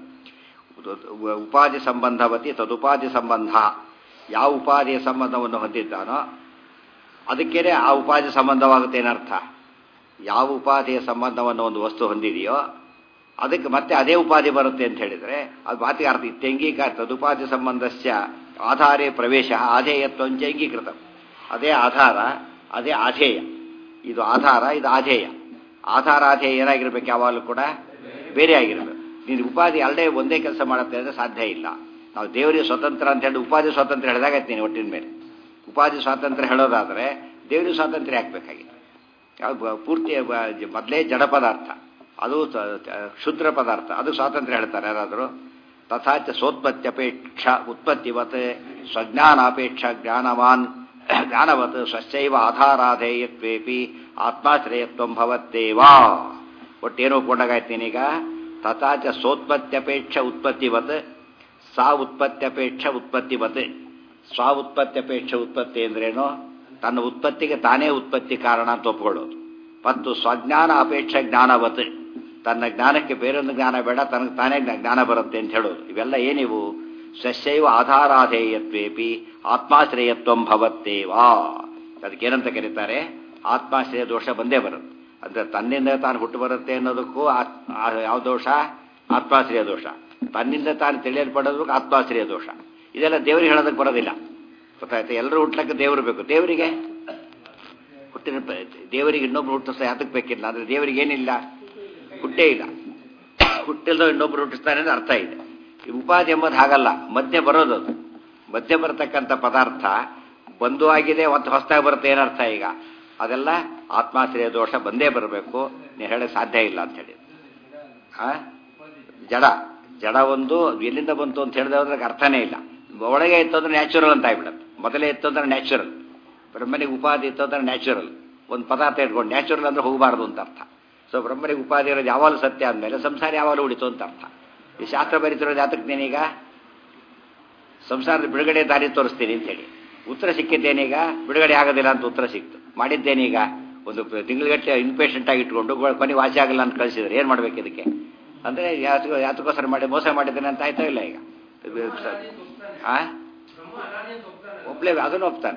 ಉಪಾಧಿ ಸಂಬಂಧವತಿ ತದುಪಾಧಿ ಸಂಬಂಧ ಯಾವ ಉಪಾಧಿಯ ಸಂಬಂಧವನ್ನು ಹೊಂದಿದ್ದಾನೋ ಅದಕ್ಕೇನೆ ಆ ಉಪಾಧಿ ಸಂಬಂಧವಾಗುತ್ತೆ ಏನರ್ಥ ಯಾವ ಉಪಾಧಿಯ ಸಂಬಂಧವನ್ನು ಒಂದು ವಸ್ತು ಹೊಂದಿದೆಯೋ ಅದಕ್ಕೆ ಮತ್ತೆ ಅದೇ ಉಪಾಧಿ ಬರುತ್ತೆ ಅಂತ ಹೇಳಿದರೆ ಅದು ಮಾತಿಗೆ ಅರ್ಥ ಇತ್ಯಂಗೀಕಾರ ತದುಪಾಧಿ ಸಂಬಂಧಸ್ಯ ಆಧಾರೇ ಪ್ರವೇಶ ಆಧೇಯತ್ವಂಚ ಅಂಗೀಕೃತ ಅದೇ ಆಧಾರ ಅದೇ ಆಧೇಯ ಇದು ಆಧಾರ ಇದು ಆಧೇಯ ಆಧಾರ ಆಧೇಯ ಏನಾಗಿರ್ಬೇಕು ಯಾವಾಗಲೂ ಕೂಡ ಬೇರೆ ಆಗಿರಬೇಕು ನೀನು ಉಪಾಧಿ ಅಲ್ಲದೆ ಒಂದೇ ಕೆಲಸ ಮಾಡುತ್ತೆ ಅಂದರೆ ಸಾಧ್ಯ ಇಲ್ಲ ನಾವು ದೇವರಿಗೆ ಸ್ವತಂತ್ರ ಅಂತ ಹೇಳಿ ಉಪಾಧಿ ಸ್ವಾತಂತ್ರ್ಯ ಹೇಳಿದಾಗೈತೆ ನೀನು ಒಟ್ಟಿನ ಮೇಲೆ ಉಪಾಧಿ ಸ್ವಾತಂತ್ರ್ಯ ಹೇಳೋದಾದರೆ ದೇವರಿಗೆ ಸ್ವಾತಂತ್ರ್ಯ ಹಾಕಬೇಕಾಗಿತ್ತು ಯಾವ ಪೂರ್ತಿ ಮೊದಲೇ ಜಡ ಪದಾರ್ಥ ಅದು ಕ್ಷುದ್ರ ಪದಾರ್ಥ ಅದು ಸ್ವಾತಂತ್ರ್ಯ ಹೇಳ್ತಾರೆ ಯಾರಾದರೂ ತಥಾಚ ಸೋತ್ಪತ್ತ್ಯಪೇಕ್ಷ ಉತ್ಪತ್ತಿವತ್ ಸ್ವಜ್ಞಾನಾಪೇಕ್ಷ ಜ್ಞಾನವಾನ್ ಜ್ಞಾನವತ್ ಸ್ವಶ್ಚೈವ ಆಧಾರಾಧೇಯತ್ವೇಪಿ ಆತ್ಮಾಶ್ರಯತ್ವ ಭವತ್ತೇವಾ ಒಟ್ಟೇನು ಒಪ್ಕೊಂಡಾಗಾಯ್ತೀನೀಗ ತಥಾಚ ಸೋತ್ಪತ್ತ್ಯಪೇಕ್ಷ ಉತ್ಪತ್ತಿವತ್ ಸಾ ಉತ್ಪತ್ತ್ಯಪೇಕ್ಷ ಉತ್ಪತ್ತಿವತ್ ಸ್ವ ಉತ್ಪತ್ತ್ಯಪೇಕ್ಷ ಉತ್ಪತ್ತಿ ಅಂದ್ರೇನು ತನ್ನ ಉತ್ಪತ್ತಿಗೆ ತಾನೇ ಉತ್ಪತ್ತಿ ಕಾರಣ ಅಂತ ಒಪ್ಕೊಳ್ಳೋದು ಮತ್ತು ಸ್ವಜ್ಞಾನ ಅಪೇಕ್ಷ ಜ್ಞಾನವತ್ ತನ್ನ ಜ್ಞಾನಕ್ಕೆ ಬೇರೊಂದು ಜ್ಞಾನ ಬೇಡ ತನಗೆ ತಾನೇ ಜ್ಞಾನ ಬರುತ್ತೆ ಅಂತ ಹೇಳೋದು ಇವೆಲ್ಲ ಏನಿವು ಸ್ವಶೈವ ಆಧಾರಾಧೇಯತ್ವೇಪಿ ಆತ್ಮಾಶ್ರಯತ್ವ ಭವತ್ತೇವಾ ಅದಕ್ಕೇನಂತ ಕರೀತಾರೆ ಆತ್ಮಾಶ್ರಯ ದೋಷ ಬಂದೇ ಬರುತ್ತೆ ಅಂದರೆ ತನ್ನಿಂದ ತಾನು ಹುಟ್ಟು ಬರುತ್ತೆ ಅನ್ನೋದಕ್ಕೂ ಯಾವ ದೋಷ ಆತ್ಮಾಶ್ರಯ ದೋಷ ತನ್ನಿಂದ ತಾನು ತಿಳಿಯಲ್ಪಡೋದಕ್ಕೆ ಆತ್ಮಾಶ್ರಯ ದೋಷ ಇದೆಲ್ಲ ದೇವರಿಗೆ ಹೇಳೋದಕ್ಕೆ ಬರೋದಿಲ್ಲ ಗೊತ್ತಾಯ್ತು ಎಲ್ಲರೂ ಹುಟ್ಲಕ್ಕೆ ದೇವರು ಬೇಕು ದೇವರಿಗೆ ಹುಟ್ಟಿನ ದೇವರಿಗೆ ಇನ್ನೊಬ್ರು ಹುಟ್ಟಿಸ್ತಾ ಯಾತಕ್ಕೆ ಬೇಕಿಲ್ಲ ಅಂದರೆ ದೇವರಿಗೆ ಏನಿಲ್ಲ ಹುಟ್ಟೇ ಇಲ್ಲ ಹುಟ್ಟಿಲ್ದೋ ಇನ್ನೊಬ್ರು ಹುಟ್ಟಿಸ್ತಾನೆ ಅಂತ ಅರ್ಥ ಇದೆ ಈ ಉಪಾಧಿ ಎಂಬುದು ಹಾಗಲ್ಲ ಮಧ್ಯೆ ಬರೋದು ಅದು ಮಧ್ಯೆ ಬರತಕ್ಕಂಥ ಪದಾರ್ಥ ಬಂದು ಆಗಿದೆ ಮತ್ತು ಹೊಸದಾಗಿ ಬರುತ್ತೆ ಏನರ್ಥ ಈಗ ಅದೆಲ್ಲ ಆತ್ಮಾಶ್ರಯ ದೋಷ ಬಂದೇ ಬರಬೇಕು ನೀವು ಹೇಳಕ್ಕೆ ಸಾಧ್ಯ ಇಲ್ಲ ಅಂತ ಹೇಳಿ ಆ ಜಡ ಜಡ ಒಂದು ಎಲ್ಲಿಂದ ಬಂತು ಅಂತ ಹೇಳಿದ್ರೆ ಅದ್ರಾಗ ಅರ್ಥನೇ ಇಲ್ಲ ಒಳಗೆ ಇತ್ತು ಅಂದ್ರೆ ನ್ಯಾಚುರಲ್ ಅಂತ ಆಗ್ಬಿಡುತ್ತೆ ಮೊದಲೇ ಇತ್ತು ಅಂದ್ರೆ ನ್ಯಾಚುರಲ್ ಬ್ರಹ್ಮನಿಗೆ ಉಪಾಧಿ ಇತ್ತು ಅಂದ್ರೆ ನ್ಯಾಚುರಲ್ ಒಂದು ಪದಾರ್ಥ ಇಟ್ಕೊಂಡು ನ್ಯಾಚುರಲ್ ಅಂದ್ರೆ ಹೋಗಬಾರ್ದು ಅಂತ ಅರ್ಥ ಸೊ ಬ್ರಹ್ಮನಿಗೆ ಉಪಾಧಿ ಇರೋದು ಯಾವಾಗಲೂ ಸತ್ಯ ಅಂದಮೇಲೆ ಸಂಸಾರ ಯಾವಾಗಲೂ ಉಳಿತು ಅಂತ ಅರ್ಥ ಈ ಶಾಸ್ತ್ರ ಬರೀತಿರೋದು ಯಾತಕ್ಕೆ ನೀನೀಗ ಸಂಸಾರದ ಬಿಡುಗಡೆ ದಾರಿ ತೋರಿಸ್ತೀನಿ ಅಂತೇಳಿ ಉತ್ತರ ಸಿಕ್ಕಿದ್ದೇನೀಗ ಬಿಡುಗಡೆ ಆಗೋದಿಲ್ಲ ಅಂತ ಉತ್ತರ ಸಿಕ್ತು ಮಾಡಿದ್ದೇನೀಗ ಒಂದು ತಿಂಗಳಗಟ್ಟಲೆ ಇನ್ಪೇಷಂಟ್ ಆಗಿ ಇಟ್ಕೊಂಡು ಕೊನೆ ವಾಸಿ ಆಗಲ್ಲ ಅಂತ ಕಳಿಸಿದ್ರೆ ಏನು ಮಾಡ್ಬೇಕು ಇದಕ್ಕೆ ಅಂದರೆ ಯಾತಕ್ಕೋ ಯಾತಕ್ಕೋಸ್ಕರ ಮಾಡಿ ಮೋಸ ಮಾಡಿದ್ದೇನೆ ಅಂತ ಆಯ್ತಾ ಇಲ್ಲ ಈಗ ಆ ಒಪ್ಲೇ ಅದನ್ನು ಒಪ್ತಾನೆ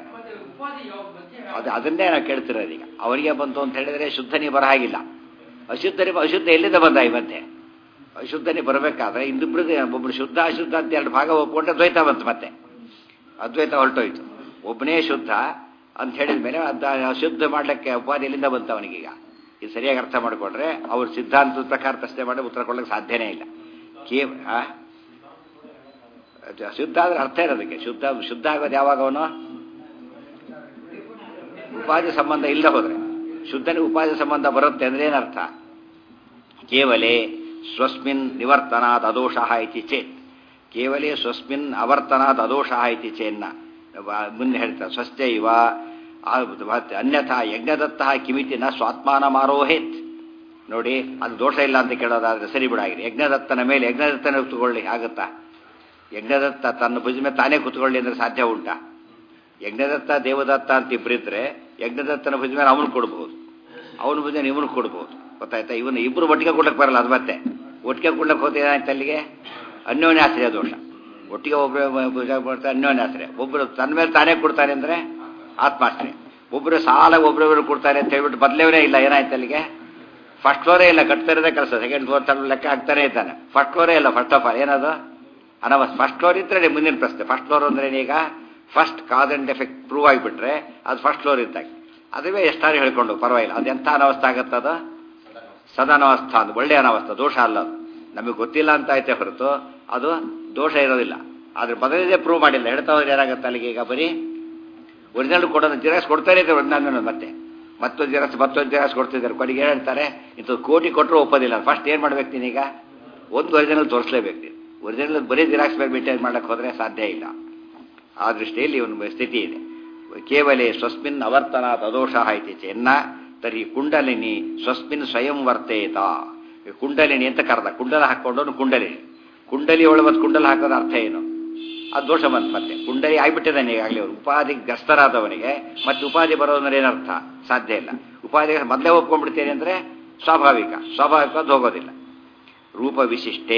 ಅದು ಅದನ್ನೇ ನಾವು ಕೇಳ್ತಿರೋದು ಈಗ ಅವರಿಗೆ ಬಂತು ಅಂತ ಹೇಳಿದ್ರೆ ಶುದ್ಧನಿ ಬರ ಹಾಗಿಲ್ಲ ಅಶುದ್ಧನಿ ಅಶುದ್ಧ ಎಲ್ಲಿಂದ ಬಂದ ಈ ಮತ್ತೆ ಅಶುದ್ಧನೇ ಬರಬೇಕಾದ್ರೆ ಇನ್ನಿಬ್ರಿಗೆ ಒಬ್ಬರು ಶುದ್ಧ ಅಶುದ್ಧ ಅಂತ ಎರಡು ಭಾಗ ಒಪ್ಕೊಂಡ್ರೆ ದ್ವೈತ ಬಂತು ಮತ್ತೆ ಅದ್ವೈತ ಹೊರಟೋಯ್ತು ಒಬ್ಬನೇ ಶುದ್ಧ ಅಂತ ಹೇಳಿದ ಮೇಲೆ ಅದ ಅಶುದ್ಧ ಮಾಡಲಿಕ್ಕೆ ಉಪಾಧಿ ಎಲ್ಲಿಂದ ಬಂತು ಅವನಿಗೀಗ ಇದು ಸರಿಯಾಗಿ ಅರ್ಥ ಮಾಡಿಕೊಂಡ್ರೆ ಅವ್ರ ಸಿದ್ಧಾಂತದ ಪ್ರಕಾರ ಪ್ರಶ್ನೆ ಮಾಡಿ ಉತ್ತರ ಕೊಡಲಿಕ್ಕೆ ಸಾಧ್ಯನೇ ಇಲ್ಲ ಕೇವ ಆ? ಅದು ಶುದ್ಧ ಆದ್ರೆ ಅರ್ಥ ಇರೋದಕ್ಕೆ ಶುದ್ಧ ಶುದ್ಧ ಆಗೋದು ಯಾವಾಗ ಅವನು ಉಪಾಧಿ ಸಂಬಂಧ ಇಲ್ಲದೆ ಹೋದ್ರೆ ಶುದ್ಧನಿಗೆ ಉಪಾಧಿ ಸಂಬಂಧ ಬರುತ್ತೆ ಅಂದ್ರೆ ಏನರ್ಥ ಕೇವಲೇ ಸ್ವಸ್ಮಿನ್ ನಿವರ್ತನಾತ್ ಅದೋಷ ಇತಿ ಚೇತ್ ಕೇವಲೇ ಸ್ವಸ್ಮಿನ್ ಅವರ್ತನಾತ್ ಅದೋಷ ಇತಿ ಚೇನ್ನ ಮುಂದೆ ಹೇಳ್ತಾರೆ ಸ್ವಸ್ಥೆ ಇವ ಆ ಮತ್ತೆ ಅನ್ಯಥಾ ಯಜ್ಞದತ್ತ ಕಿಮಿತಿ ನ ಸ್ವಾತ್ಮಾನ ಮಾರೋಹೇತ್ ನೋಡಿ ಅದು ದೋಷ ಇಲ್ಲ ಅಂತ ಕೇಳೋದಾದ್ರೆ ಸರಿ ಬಿಡಾಗಿದೆ ಯಜ್ಞದತ್ತನ ಮೇಲೆ ಯಜ್ಞದತ್ತನ ಕೂತ್ಕೊಳ್ಳಿ ಆಗುತ್ತಾ ಯಜ್ಞದತ್ತ ತನ್ನ ಭುಜ ಮೇಲೆ ತಾನೇ ಕೂತ್ಕೊಳ್ಳಿ ಅಂದ್ರೆ ಸಾಧ್ಯ ಉಂಟಾ ಯಜ್ಞದತ್ತ ದೇವದತ್ತ ಅಂತ ಇಬ್ಬರಿದ್ರೆ ಯಜ್ಞದತ್ತನ ಭುಜ ಮೇಲೆ ಅವನು ಕೊಡ್ಬೋದು ಅವನ ಭುಜ ಇವನು ಕೊಡ್ಬೋದು ಗೊತ್ತಾಯ್ತಾ ಇವನು ಇಬ್ರು ಒಟ್ಟಿಗೆ ಕೊಡ್ಲಕ್ಕೆ ಬರಲ್ಲ ಅದು ಮತ್ತೆ ಒಟ್ಟಿಗೆ ಕೊಡ್ಲಕ್ಕೆ ಹೋದ ಏನಾಯ್ತು ಅಲ್ಲಿಗೆ ಅನ್ಯೋನ್ಯಾಶ್ರಯ ದೋಷ ಒಟ್ಟಿಗೆ ಒಬ್ಬರು ಭುಜ ಕೊಡ್ತಾರೆ ಅನ್ಯೋನ್ಯಾಶ್ರಯ ಒಬ್ಬರು ತನ್ನ ಮೇಲೆ ತಾನೇ ಕೊಡ್ತಾರೆ ಅಂದ್ರೆ ಆತ್ಮಾಶ್ರಯ ಒಬ್ಬರು ಸಾಲ ಒಬ್ಬರೊಬ್ಬರು ಕೊಡ್ತಾರೆ ಅಂತ ಹೇಳ್ಬಿಟ್ಟು ಬದಲೇವನೇ ಇಲ್ಲ ಏನಾಯ್ತು ಅಲ್ಲಿಗೆ ಫಸ್ಟ್ ಫ್ಲೋರೇ ಇಲ್ಲ ಕಟ್ತಾ ಇರೋದೇ ಕೆಲಸ ಸೆಕೆಂಡ್ ಫ್ಲೋರ್ ತರ್ಡ್ ಲೆಕ್ಕ ಆಗ್ತಾನೆ ಇದ್ದಾನೆ ಫಸ್ಟ್ ಫ್ಲೋರೇ ಇಲ್ಲ ಫಸ್ಟ್ ಆಫ್ ಆಲ್ ಏನದು ಅನವ ಫಸ್ಟ್ ಫ್ಲೋರ್ ಇದ್ರೆ ಮುಂದಿನ ಪ್ರಶ್ನೆ ಫಸ್ಟ್ ಫ್ಲೋರ್ ಅಂದ್ರೆ ಈಗ first cause and effect prove ಆಗಿಬಿಟ್ರೆ ಅದು ಫಸ್ಟ್ ಫ್ಲೋರ್ ಇದ್ದಾಗ ಅದುವೇ ಎಷ್ಟಾರು ಹೇಳ್ಕೊಂಡು ಪರವಾಗಿಲ್ಲ ಅದು ಎಂಥ ಅನವಸ್ಥೆ ಆಗತ್ತದ ಸದನವಸ್ಥ ಅದು ಒಳ್ಳೆಯ ಅನವಸ್ಥೆ ದೋಷ ಅಲ್ಲ ಅದು ನಮಗೆ ಗೊತ್ತಿಲ್ಲ ಅಂತ ಐತೆ ಹೊರತು ಅದು ದೋಷ ಇರೋದಿಲ್ಲ ಆದ್ರೆ ಬದಲಿದೆ ಪ್ರೂವ್ ಮಾಡಿಲ್ಲ ಹೇಳ್ತಾ ಹೋದ್ರೆ ಏನಾಗುತ್ತೆ ಅಲ್ಲಿಗೆ ಈಗ ಬರೀ ಒರಿಜಿನಲ್ ಕೊಡೋದು ಜಿರಾಕ್ಸ್ ಕೊಡ್ತಾರೆ ಇದೆ ಒಂದೊಂದು ಮತ್ತೆ ಮತ್ತೊಂದು ಜಿರಾಕ್ಸ್ ಮತ್ತೊಂದು ಜಿರಾಕ್ಸ್ ಕೊಡ್ತಿದ್ದಾರೆ ಕೊನೆಗೆ ಏನು ಹೇಳ್ತಾರೆ ಇಂಥದ್ದು ಕೋಟಿ ಕೊಟ್ಟರು ಒಪ್ಪೋದಿಲ್ಲ ಫಸ್ಟ್ ಏನು ಮಾಡ್ಬೇಕು ನೀನೀಗ ಒಂದು ಒರಿಜಿನಲ್ ತೋರಿಸ್ಲೇಬೇಕು ನೀನು ಒರಿಜಿನಲ್ ಬರೀ ಜಿರಾಕ್ಸ್ ಮೇಲೆ ಮೇಂಟೈನ್ ಮಾಡಕ್ಕೆ ಹೋದ್ರೆ ಸಾಧ್ಯ ಇಲ್ಲ ಆ ದೃಷ್ಟಿಯಲ್ಲಿ ಒಂದು ಸ್ಥಿತಿ ಇದೆ ಕೇವಲೇ ಸ್ವಸ್ಮಿನ್ ಅವರ್ತನ ತದೋಷ ಇತಿ ಚೆನ್ನ ತರ್ಹಿ ಕುಂಡಲಿನಿ ಸ್ವಸ್ಮಿನ್ ಸ್ವಯಂ ವರ್ತೇತ ಕುಂಡಲಿನಿ ಅಂತ ಕರೆದ ಕುಂಡಲ ಹಾಕೊಂಡವನು ಕುಂಡಲಿನಿ ಕುಂಡಲಿ ಒಳ ಮತ್ತು ಕುಂಡಲ ಹಾಕೋದ ಅರ್ಥ ಏನು ಅದು ದೋಷ ಬಂತು ಮತ್ತೆ ಕುಂಡಲಿ ಆಗಿಬಿಟ್ಟಿದ್ದಾನೆ ಈಗಾಗಲೇ ಅವರು ಉಪಾಧಿ ಗ್ರಸ್ತರಾದವನಿಗೆ ಮತ್ತೆ ಉಪಾಧಿ ಬರೋದಂದ್ರೆ ಏನರ್ಥ ಸಾಧ್ಯ ಇಲ್ಲ ಉಪಾಧಿ ಮೊದಲೇ ಒಪ್ಕೊಂಡ್ಬಿಡ್ತೇನೆ ಅಂದರೆ ಸ್ವಾಭಾವಿಕ ಸ್ವಾಭಾವಿಕವಾದ ಹೋಗೋದಿಲ್ಲ ರೂಪ ವಿಶಿಷ್ಟೇ